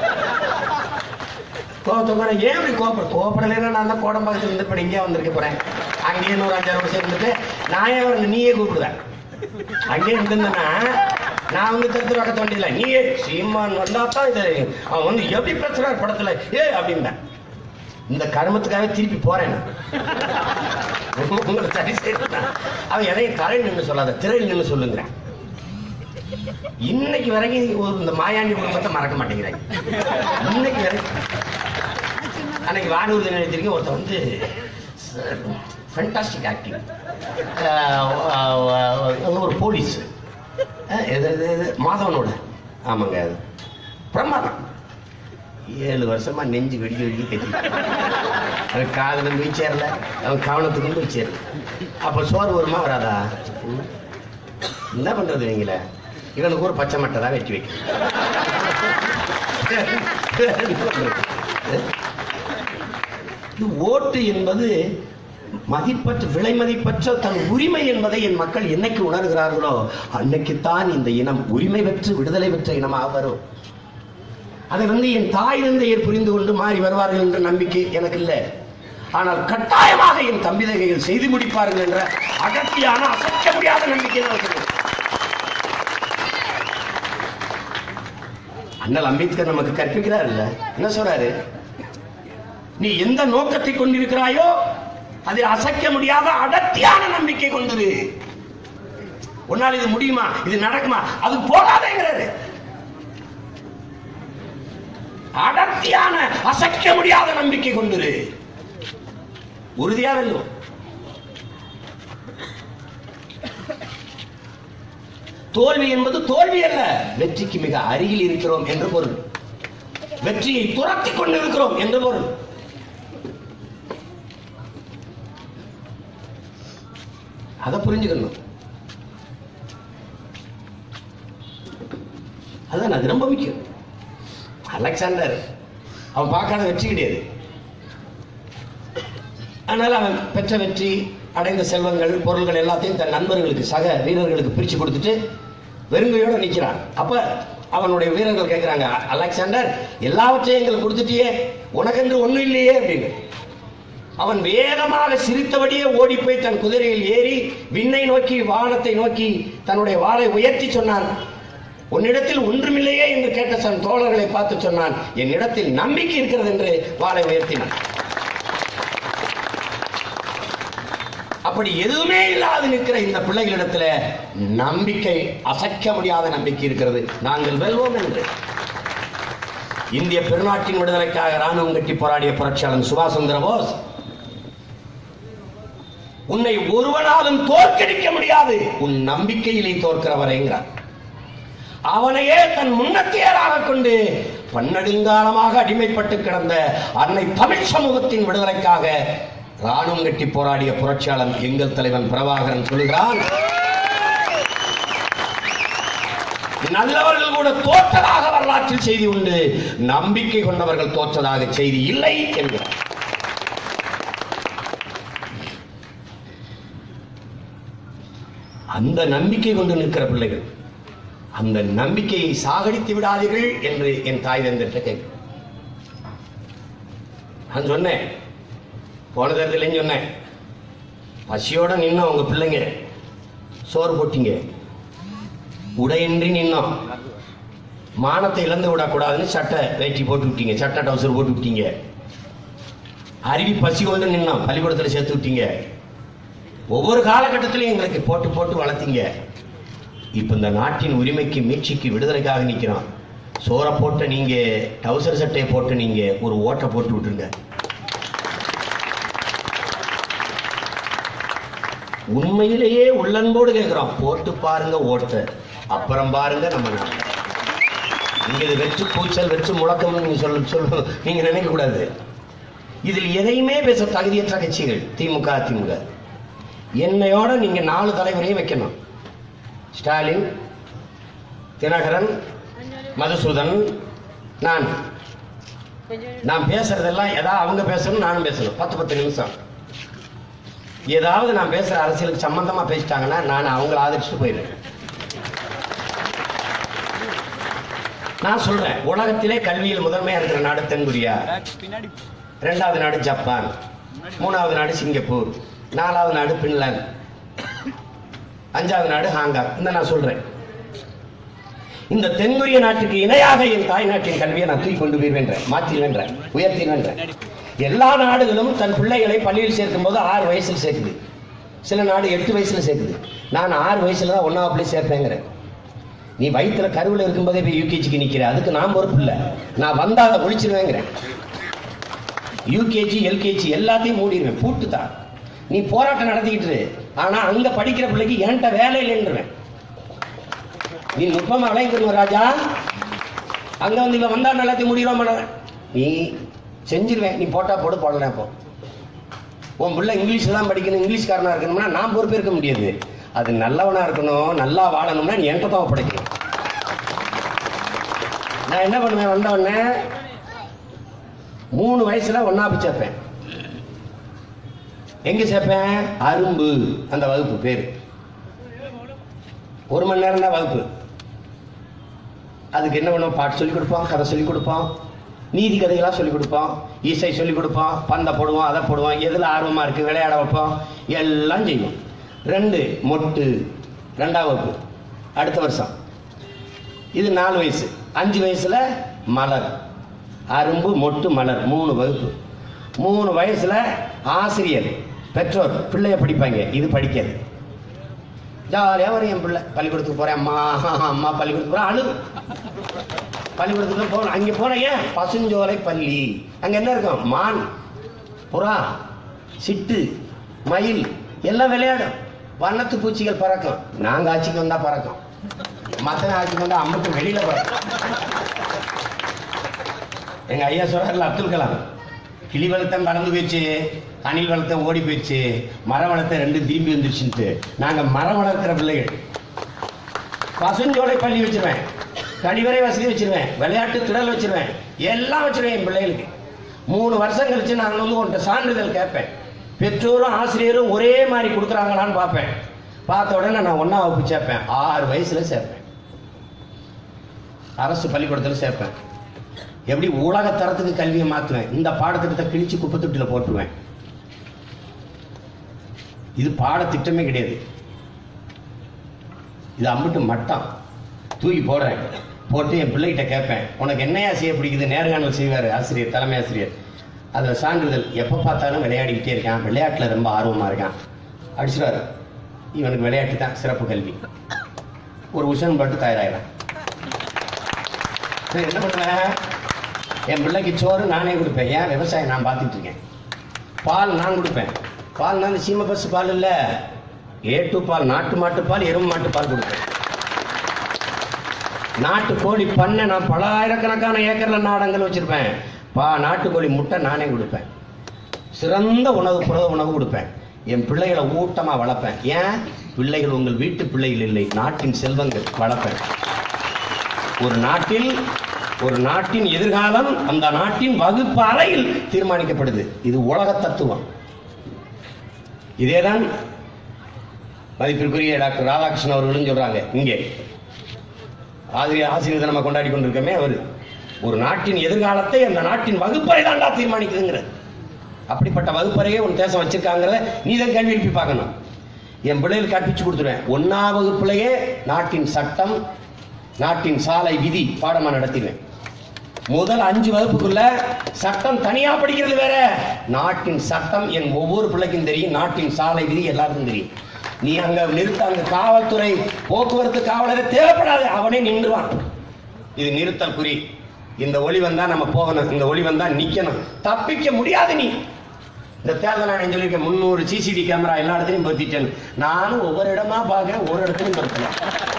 Speaker 3: கோபத்தை குறை ஏன் இப்படி கோபப்பட கோபப்படலைன்னா நான் தான் கோடம்பாக்கத்துல இருந்து இப்ப இங்கே வந்திருக்க போறேன் அங்கேயே நூறு அஞ்சாறு வருஷம் இருந்துட்டு நான் ஏன் வரணும்? நீயே கூப்பிடுவேன் அங்கேயே இருந்திருந்தேன்னா நான் வந்து திருத்து பக்கத்து வண்டியில நீயே சீமான் வந்தா தான் இது அவன் வந்து எப்படி பேசுறாரு படத்துல ஏ அப்படின்பேன் இந்த கர்மத்துக்காக திருப்பி போறேன் நான். உங்களை சரி செய்யறேன் அவன் எதையும் தரை நின்று சொல்லாத திரை நின்று சொல்லுங்கிறேன் இன்னைக்கு வரைக்கும் ஒரு இந்த மாயாண்டி குடும்பத்தை மறக்க மாட்டேங்கிறாங்க இன்னைக்கு வரைக்கும் அன்னைக்கு வானூர் நிலையத்திற்கு ஒருத்தன் வந்து ஃபென்டாஸ்டிக் ஆக்டிங் ஒரு போலீஸ் எது எது எது மாதவனோட ஆமாங்க அது பிரமாதம் ஏழு வருஷமா நெஞ்சு வெடிக்க வெடிக்க கட்டி அவன் காதல போய் சேரல அவன் கவனத்துக்கும் போய் சேரல அப்ப சோறு வருமா வராதா ம்? என்ன பண்றது இவங்கள இவனுக்கு ஒரு பச்சை மட்டை தான் வெட்டி வைக்கணும் என்ன பண்றது? இது ஓட்டு என்பது மதிப்பற்ற விலை மதிப்பற்ற தன் உரிமை என்பதை என் மக்கள் என்னைக்கு உணர்கிறார்களோ அன்னைக்குத்தான் இந்த இனம் உரிமை பெற்று விடுதலை பெற்ற இனமாக வரும் அதை வந்து என் தாய் தந்தையர் புரிந்து கொண்டு மாறி வருவார்கள் என்ற நம்பிக்கை எனக்கு இல்லை ஆனால் கட்டாயமாக என் தம்பி தங்கைகள் செய்து முடிப்பார்கள் என்ற அடர்த்தியான அசைக்க முடியாத நம்பிக்கை எனக்கு இருக்கு. அண்ணல் அம்பேத்கர் நமக்கு கற்பிக்கிறார் இல்ல என்ன சொல்றாரு நீ எந்த நோக்கத்தை கொண்டிருக்கிறாயோ அதில் அசைக்க முடியாத அடர்த்தியான நம்பிக்கை கொண்டிரு உன்னால் இது முடியுமா இது நடக்குமா அது போகாதேங்கிறாரு அடர்த்தியான அசைக்க முடியாத நம்பிக்கை கொண்டிரு உறுதியா வெல்லும் தோல்வி என்பது தோல்வி அல்ல வெற்றிக்கு மிக அருகில் இருக்கிறோம் என்று பொருள் வெற்றியை துரத்தி கொண்டிருக்கிறோம் என்று பொருள் அதை புரிஞ்சுக்கணும் அதான் அது ரொம்ப முக்கியம் அலெக்சாண்டர் அவன் பார்க்காத வெற்றி கிடையாது ஆனால் அவன் பெற்ற வெற்றி அடைந்த செல்வங்கள் பொருள்கள் எல்லாத்தையும் தன் நண்பர்களுக்கு சக வீரர்களுக்கு பிரிச்சு கொடுத்துட்டு வெறுங்கையோட நிற்கிறான் அப்ப அவனுடைய வீரர்கள் கேட்கிறாங்க அலெக்சாண்டர் எல்லாவற்றையும் எங்களுக்கு கொடுத்துட்டியே உனக்கென்று ஒண்ணும் இல்லையே அப்படின்னு அவன் வேகமாக சிரித்தபடியே ஓடி போய் தன் குதிரையில் ஏறி விண்ணை நோக்கி வானத்தை நோக்கி தன்னுடைய வாளை உயர்த்தி சொன்னான் உன்னிடத்தில் ஒன்றுமில்லையே என்று கேட்ட தன் தோழர்களை பார்த்து சொன்னான் என்னிடத்தில் நம்பிக்கை இருக்கிறது என்று வாளை உயர்த்தினான் அப்படி எதுவுமே இல்லாது நிற்கிற இந்த பிள்ளைகளிடத்துல நம்பிக்கை அசைக்க முடியாத நம்பிக்கை இருக்கிறது நாங்கள் வெல்வோம் என்று இந்திய பெருநாட்டின் விடுதலைக்காக ராணுவம் கட்டி போராடிய புரட்சியாளன் சுபாஷ் சந்திர போஸ் உன்னை ஒருவனாலும் தோற்கடிக்க முடியாது உன் நம்பிக்கையிலே தோற்கிறவரைங்கிறார் அவனையே தன் முன்னத்தியராக கொண்டு பன்னெடுங்காலமாக அடிமைப்பட்டு கிடந்த அன்னை தமிழ் சமூகத்தின் விடுதலைக்காக ராணுவம் கட்டி போராடிய புரட்சியாளன் எங்கள் தலைவன் பிரபாகரன் சொல்கிறான் நல்லவர்கள் கூட தோற்றதாக வரலாற்றில் செய்தி உண்டு நம்பிக்கை கொண்டவர்கள் தோற்றதாக செய்தி இல்லை என்கிறார் அந்த நம்பிக்கை கொண்டு நிற்கிற பிள்ளைகள் அந்த நம்பிக்கையை சாகடித்து விடாதீர்கள் என்று என் தாய் தந்திட்ட கேட்க நான் சொன்னேன் போன தேர்தலையும் சொன்னேன் பசியோட நின்னோம் உங்க பிள்ளைங்க சோறு போட்டீங்க உடையின்றி நின்னோம் மானத்தை இழந்து விடக்கூடாதுன்னு சட்டை வேட்டி போட்டு விட்டீங்க சட்டை டவுசர் போட்டு விட்டீங்க அருவி பசி கொண்டு நின்னோம் பள்ளிக்கூடத்தில் சேர்த்து விட்டீங்க ஒவ்வொரு காலகட்டத்திலையும் எங்களுக்கு போட்டு போட்டு வளர்த்தீங்க இப்ப இந்த நாட்டின் உரிமைக்கு மீட்சிக்கு விடுதலைக்காக நிக்கிறோம் சோறை போட்ட நீங்க டவுசர் சட்டையை போட்டு நீங்க ஒரு ஓட்டை போட்டு விட்டுருங்க உண்மையிலேயே உள்ளன்போடு கேட்கிறோம் போட்டு பாருங்க ஓட்ட அப்புறம் பாருங்க நம்ம நாட்டை. இங்க இது வெற்று கூச்சல் வெற்று முழக்கம் நீங்க சொல்ல சொல்ல நீங்க நினைக்க கூடாது இதில் எதையுமே பேச தகுதியற்ற கட்சிகள் திமுக அதிமுக என்னையோட நீங்க நாலு தலைவரையும் வைக்கணும் ஸ்டாலின் தினகரன் மதுசூதன் நான் நான் பேசுறதெல்லாம் ஏதாவது அவங்க பேசணும் நானும் பேசணும் பத்து பத்து நிமிஷம் ஏதாவது நான் பேசுற அரசியலுக்கு சம்பந்தமா பேசிட்டாங்கன்னா நான் அவங்கள ஆதரிச்சுட்டு போயிடுறேன் நான் சொல்றேன் உலகத்திலே கல்வியில் முதன்மையா இருக்கிற நாடு தென்கொரியா இரண்டாவது நாடு ஜப்பான் மூணாவது நாடு சிங்கப்பூர் நாலாவது நாடு பின்லாந்து அஞ்சாவது நாடு ஹாங்காங் இந்த நான் சொல்றேன் இந்த தென்கொரிய நாட்டுக்கு இணையாக என் தாய் நாட்டின் கல்வியை நான் தூக்கி கொண்டு போயிருவேன் மாற்றிடுவேன் உயர்த்திடுவேன் எல்லா நாடுகளும் தன் பிள்ளைகளை பள்ளியில் சேர்க்கும் போது ஆறு வயசுல சேர்க்குது சில நாடு எட்டு வயசுல சேர்க்குது நான் ஆறு வயசுல தான் ஒன்னாவது பிள்ளை சேர்ப்பேங்கிறேன் நீ வயிற்றுல கருவில் இருக்கும்போதே போய் யூகேஜிக்கு நிக்கிற அதுக்கு நான் பொறுப்பு இல்லை நான் வந்தா அதை ஒழிச்சிருவேங்கிறேன் யூகேஜி எல்கேஜி எல்லாத்தையும் மூடிடுவேன் பூட்டு தான் நீ போராட்டம் நடத்திக்கிட்டு இரு. ஆனா அங்க படிக்கிற பிள்ளைக்கு என்கிட்ட வேலை இல்லைன்றேன் நீ நுட்பமா விளையாங்க ராஜா அங்க வந்து இவன் வந்தா எல்லாத்தையும் முடியலாம் பண்ண நீ செஞ்சிருவேன் நீ போட்டா போடு போடலாம் போ உன் பிள்ளை இங்கிலீஷ் தான் படிக்கணும் இங்கிலீஷ்காரனா இருக்கணும்னா நான் பொறுப்பேற்க முடியாது அது நல்லவனா இருக்கணும் நல்லா வாழணும்னா நீ என்கிட்ட தான் ஒப்படைக்கணும் நான் என்ன பண்ணுவேன் வந்த உடனே மூணு வயசுல ஒன்னா போய் சேர்ப்பேன் எங்க சேர்ப்பேன் அரும்பு அந்த வகுப்பு பேரு ஒரு மணி நேரம் தான் வகுப்பு அதுக்கு என்ன பண்ணுவோம் பாட்டு சொல்லி கொடுப்போம் கதை சொல்லி கொடுப்போம் நீதி கதைகளாக சொல்லி கொடுப்போம் இசை சொல்லி கொடுப்போம் பந்தை போடுவோம் அதை போடுவோம் எதில் ஆர்வமாக இருக்குது விளையாட வைப்போம் எல்லாம் செய்வோம் ரெண்டு மொட்டு ரெண்டாம் வகுப்பு அடுத்த வருஷம் இது நாலு வயசு அஞ்சு வயசுல மலர் அரும்பு மொட்டு மலர் மூணு வகுப்பு மூணு வயசுல ஆசிரியர் பெற்றோர் பிள்ளைய படிப்பாங்க இது படிக்காது ஜாலியாக வரும் என் பிள்ளை பள்ளிக்கூடத்துக்கு போறேன் அம்மா அம்மா பள்ளிக்கூடத்துக்கு போறேன் அழு பள்ளிக்கூடத்துக்கு போகணும் அங்கே போனேன் ஏன் பசுஞ்சோலை பள்ளி அங்கே என்ன இருக்கும் மான் புறா சிட்டு மயில் எல்லாம் விளையாடும் வண்ணத்து பூச்சிகள் பறக்கும் நாங்கள் ஆட்சிக்கு வந்தா பறக்கும் மற்ற ஆட்சிக்கு வந்தா அம்புக்கு வெளியில பறக்கும் எங்க ஐயா சொல்றாருல அப்துல் கலாம் கிளி வளர்த்தம் பறந்து போயிடுச்சு அணில் வளர்த்தம் ஓடி போயிடுச்சு மரம் வளர்த்த ரெண்டு திரும்பி வந்துருச்சுன்ட்டு நாங்க மரம் வளர்க்கிற பிள்ளைகள் பசுஞ்சோலை பள்ளி வச்சிருவேன் கழிவறை வசதி வச்சிருவேன் விளையாட்டு திடல் வச்சிருவேன் எல்லாம் வச்சிருவேன் என் பிள்ளைகளுக்கு மூணு வருஷம் கழிச்சு நான் வந்து உன்கிட்ட சான்றிதழ் கேட்பேன் பெற்றோரும் ஆசிரியரும் ஒரே மாதிரி கொடுக்குறாங்களான்னு பார்ப்பேன் பார்த்த உடனே நான் ஒன்றா வகுப்பு சேர்ப்பேன் ஆறு வயசுல சேர்ப்பேன் அரசு பள்ளிக்கூடத்தில் சேர்ப்பேன் எப்படி உலக தரத்துக்கு கல்வியை மாற்றுவேன் இந்த பாடத்திட்டத்தை கிழிச்சு குப்பத்தொட்டியில் போட்டுருவேன் இது பாடத்திட்டமே கிடையாது இது அம்பிட்டு மட்டம் தூக்கி போடுறேன் போட்டு என் பிள்ளைகிட்ட கேட்பேன் உனக்கு என்னையா செய்ய பிடிக்குது நேர்காணல் செய்வார் ஆசிரியர் தலைமை ஆசிரியர் அதில் சான்றிதழ் எப்போ பார்த்தாலும் விளையாடிக்கிட்டே இருக்கான் விளையாட்டில் ரொம்ப ஆர்வமாக இருக்கான் அடிச்சிடாரு இவனுக்கு விளையாட்டு தான் சிறப்பு கல்வி ஒரு உஷன் பட்டு தயாராகிறான் சரி, என்ன பண்ணுவேன் என் பிள்ளைக்கு சோறு நானே கொடுப்பேன் ஏன் விவசாயம் நான் பார்த்துட்டு இருக்கேன் பால் நான் கொடுப்பேன் பால் நான் சீமை பஸ் பால் இல்லை ஏட்டு பால் நாட்டு மாட்டு பால் எருமை மாட்டு பால் கொடுப்பேன் நாட்டு கோழி பண்ணை நான் பல ஆயிரக்கணக்கான ஏக்கர்ல நாடங்கள் வச்சிருப்பேன் பா நாட்டுக்கோழி முட்டை நானே கொடுப்பேன் சிறந்த உணவு புரத உணவு கொடுப்பேன் என் பிள்ளைகளை ஊட்டமா வளர்ப்பேன் ஏன் பிள்ளைகள் உங்கள் வீட்டு பிள்ளைகள் இல்லை நாட்டின் செல்வங்கள் வளர்ப்பேன் ஒரு நாட்டில் ஒரு நாட்டின் எதிர்காலம் அந்த நாட்டின் வகுப்பு அறையில் தீர்மானிக்கப்படுது இது உலக தத்துவம் இதேதான் மதிப்பிற்குரிய டாக்டர் ராதாகிருஷ்ணன் அவர்களும் சொல்றாங்க இங்கே ஆசிரியர் ஆசிரியர் தினமா கொண்டாடி கொண்டிருக்கமே அவர் ஒரு நாட்டின் எதிர்காலத்தை அந்த நாட்டின் வகுப்பறை தான்டா தீர்மானிக்குதுங்கிறது அப்படிப்பட்ட வகுப்பறையே உன் தேசம் வச்சிருக்காங்கிறத நீ தான் கேள்வி எழுப்பி பார்க்கணும் என் பிள்ளைகளுக்கு கற்பிச்சு கொடுத்துருவேன் ஒன்னா வகுப்புலயே நாட்டின் சட்டம் நாட்டின் சாலை விதி பாடமா நடத்திடுவேன் முதல் அஞ்சு வகுப்புக்குள்ள சட்டம் தனியா படிக்கிறது வேற நாட்டின் சட்டம் என் ஒவ்வொரு பிள்ளைக்கும் தெரியும் நாட்டின் சாலை விதி எல்லாருக்கும் தெரியும் நீ அங்க நிறுத்த அங்க காவல்துறை போக்குவரத்து காவலரை தேவைப்படாது அவனே நின்றுவான் இது நிறுத்தல் குறி இந்த ஒளி வந்தா நம்ம போகணும் இந்த ஒளி வந்தா நிக்கணும் தப்பிக்க முடியாது நீ இந்த தேர்தல் ஆணையம் சொல்லியிருக்கேன் முந்நூறு சிசிடி கேமரா எல்லா இடத்துலையும் பொருத்திட்டேன் நானும் ஒவ்வொரு இடமா பார்க்க ஒரு இடத்துலையும் பொருத்தல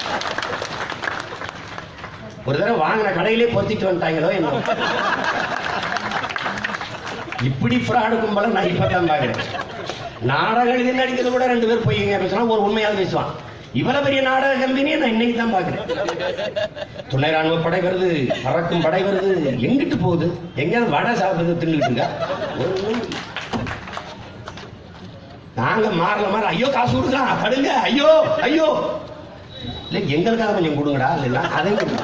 Speaker 3: ஒரு தடவை வாங்கின கடையிலே பொருத்திட்டு வந்துட்டாங்களோ என்ன இப்படி ஃப்ராடு கும்பலை நான் இப்பதான் பார்க்கிறேன் நாடகம் எழுதி நடிக்கிறது கூட ரெண்டு பேர் பொய்யங்க பேசுவான் ஒரு உண்மையாவது பேசுவான் இவ்வளவு பெரிய நாடக கம்பெனியை நான் இன்னைக்கு தான் பார்க்கிறேன் துணை ராணுவ படை வருது பறக்கும் படை வருது எங்கிட்டு போகுது எங்கேயாவது வடை சாப்பிடுறது தின்னுட்டுங்க நாங்க மாறல மாற ஐயோ காசு கொடுக்கலாம் தடுங்க ஐயோ ஐயோ இல்ல எங்களுக்காக கொஞ்சம் கொடுங்கடா இல்லைன்னா அதையும் கொடுங்க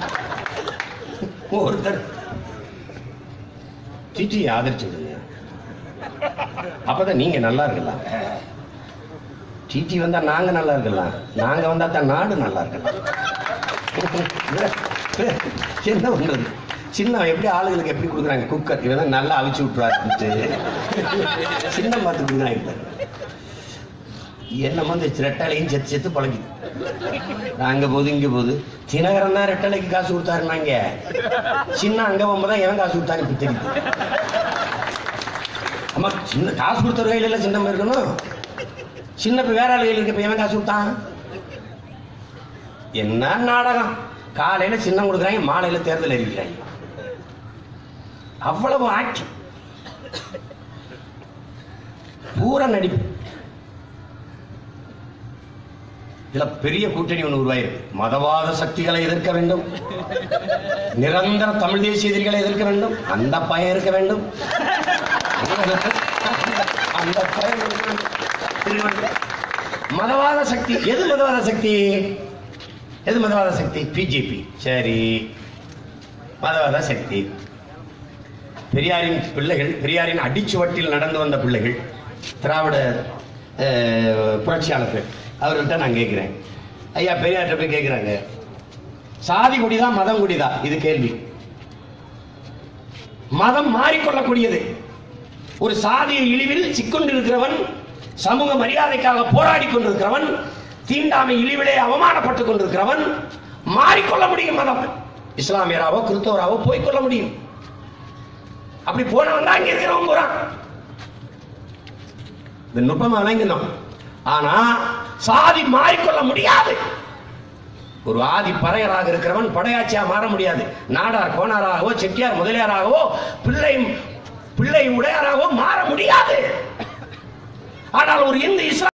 Speaker 3: ஒருத்தர் சிட்டி ஆதரிச்சு விடுங்க அப்பதான் நீங்க நல்லா இருக்கலாம் டிடி வந்தா நாங்க நல்லா இருக்கலாம் நாங்க வந்தா தான் நாடு நல்லா இருக்கலாம் என்ன பண்றது சின்ன எப்படி ஆளுங்களுக்கு எப்படி கொடுக்குறாங்க குக்கர் இவன் தான் நல்லா அவிச்சு விட்டுறாரு சின்ன பார்த்து கொடுக்குறாங்க பாரு. என்ன வந்து ரெட்டாலையும் செத்து செத்து பழகி அங்க போகுது இங்க போகுது தினகரன் தான் ரெட்டலைக்கு காசு கொடுத்தாருனாங்க சின்ன அங்க போகும்போது எவன் காசு கொடுத்தாரு இப்ப தெரியுது ஆமா சின்ன காசு கொடுத்தவர் கையில எல்லாம் சின்னம் இருக்கணும் சின்ன இப்ப வேற ஆள் கையில் இருக்க இப்ப எவன் காசு கொடுத்தான் என்ன நாடகம் காலையில சின்னம் கொடுக்குறாங்க மாலையில தேர்தல் அறிவிக்கிறாங்க அவ்வளவு ஆட்சி பூரா நடிப்பு இதுல பெரிய கூட்டணி ஒண்ணு உருவாயிருக்கு மதவாத சக்திகளை எதிர்க்க வேண்டும் நிரந்தர தமிழ் தேசிய எதிரிகளை எதிர்க்க வேண்டும் அந்த பயம் இருக்க வேண்டும் அந்த பயம் இருக்க வேண்டும். திருவள்ளுவர். மதவாத சக்தி எது மதவாத சக்தி எது மதவாத சக்தி பிஜேபி சரி மதவாத சக்தி பெரியாரின் பிள்ளைகள் பெரியாரின் அடிச்சுவட்டில் நடந்து வந்த பிள்ளைகள் திராவிட அஹ், புரட்சியாளர்கள் அவர்கிட்ட நான் கேட்கிறேன் ஐயா பெரியார்கிட்ட போய் கேட்கிறாங்க சாதி குடிதான் மதம் குடிதா இது கேள்வி மதம் மாறிக்கொள்ளக்கூடியது ஒரு சாதிய இழிவில் சிக்கொண்டிருக்கிறவன் சமூக மரியாதைக்காக போராடி கொண்டிருக்கிறவன் தீண்டாமை இழிவிலே அவமானப்பட்டுக் கொண்டிருக்கிறவன் மாறிக்கொள்ள முடியும் மதம் இஸ்லாமியராவோ கிறிஸ்தவராவோ போய்க்கொள்ள முடியும் அப்படி போனவன் தான் இங்க இருக்கிறவன் போறான் இந்த நுட்பமா விளங்கணும் ஆனா சாதி மாறிக்கொள்ள முடியாது ஒரு ஆதி பறையராக இருக்கிறவன் படையாட்சியா மாற முடியாது நாடார் கோனாராகவோ செட்டியார் முதலியாராகவோ பிள்ளை பிள்ளை உடையாராகவோ மாற முடியாது ஆனால் ஒரு இந்து இஸ்லாம்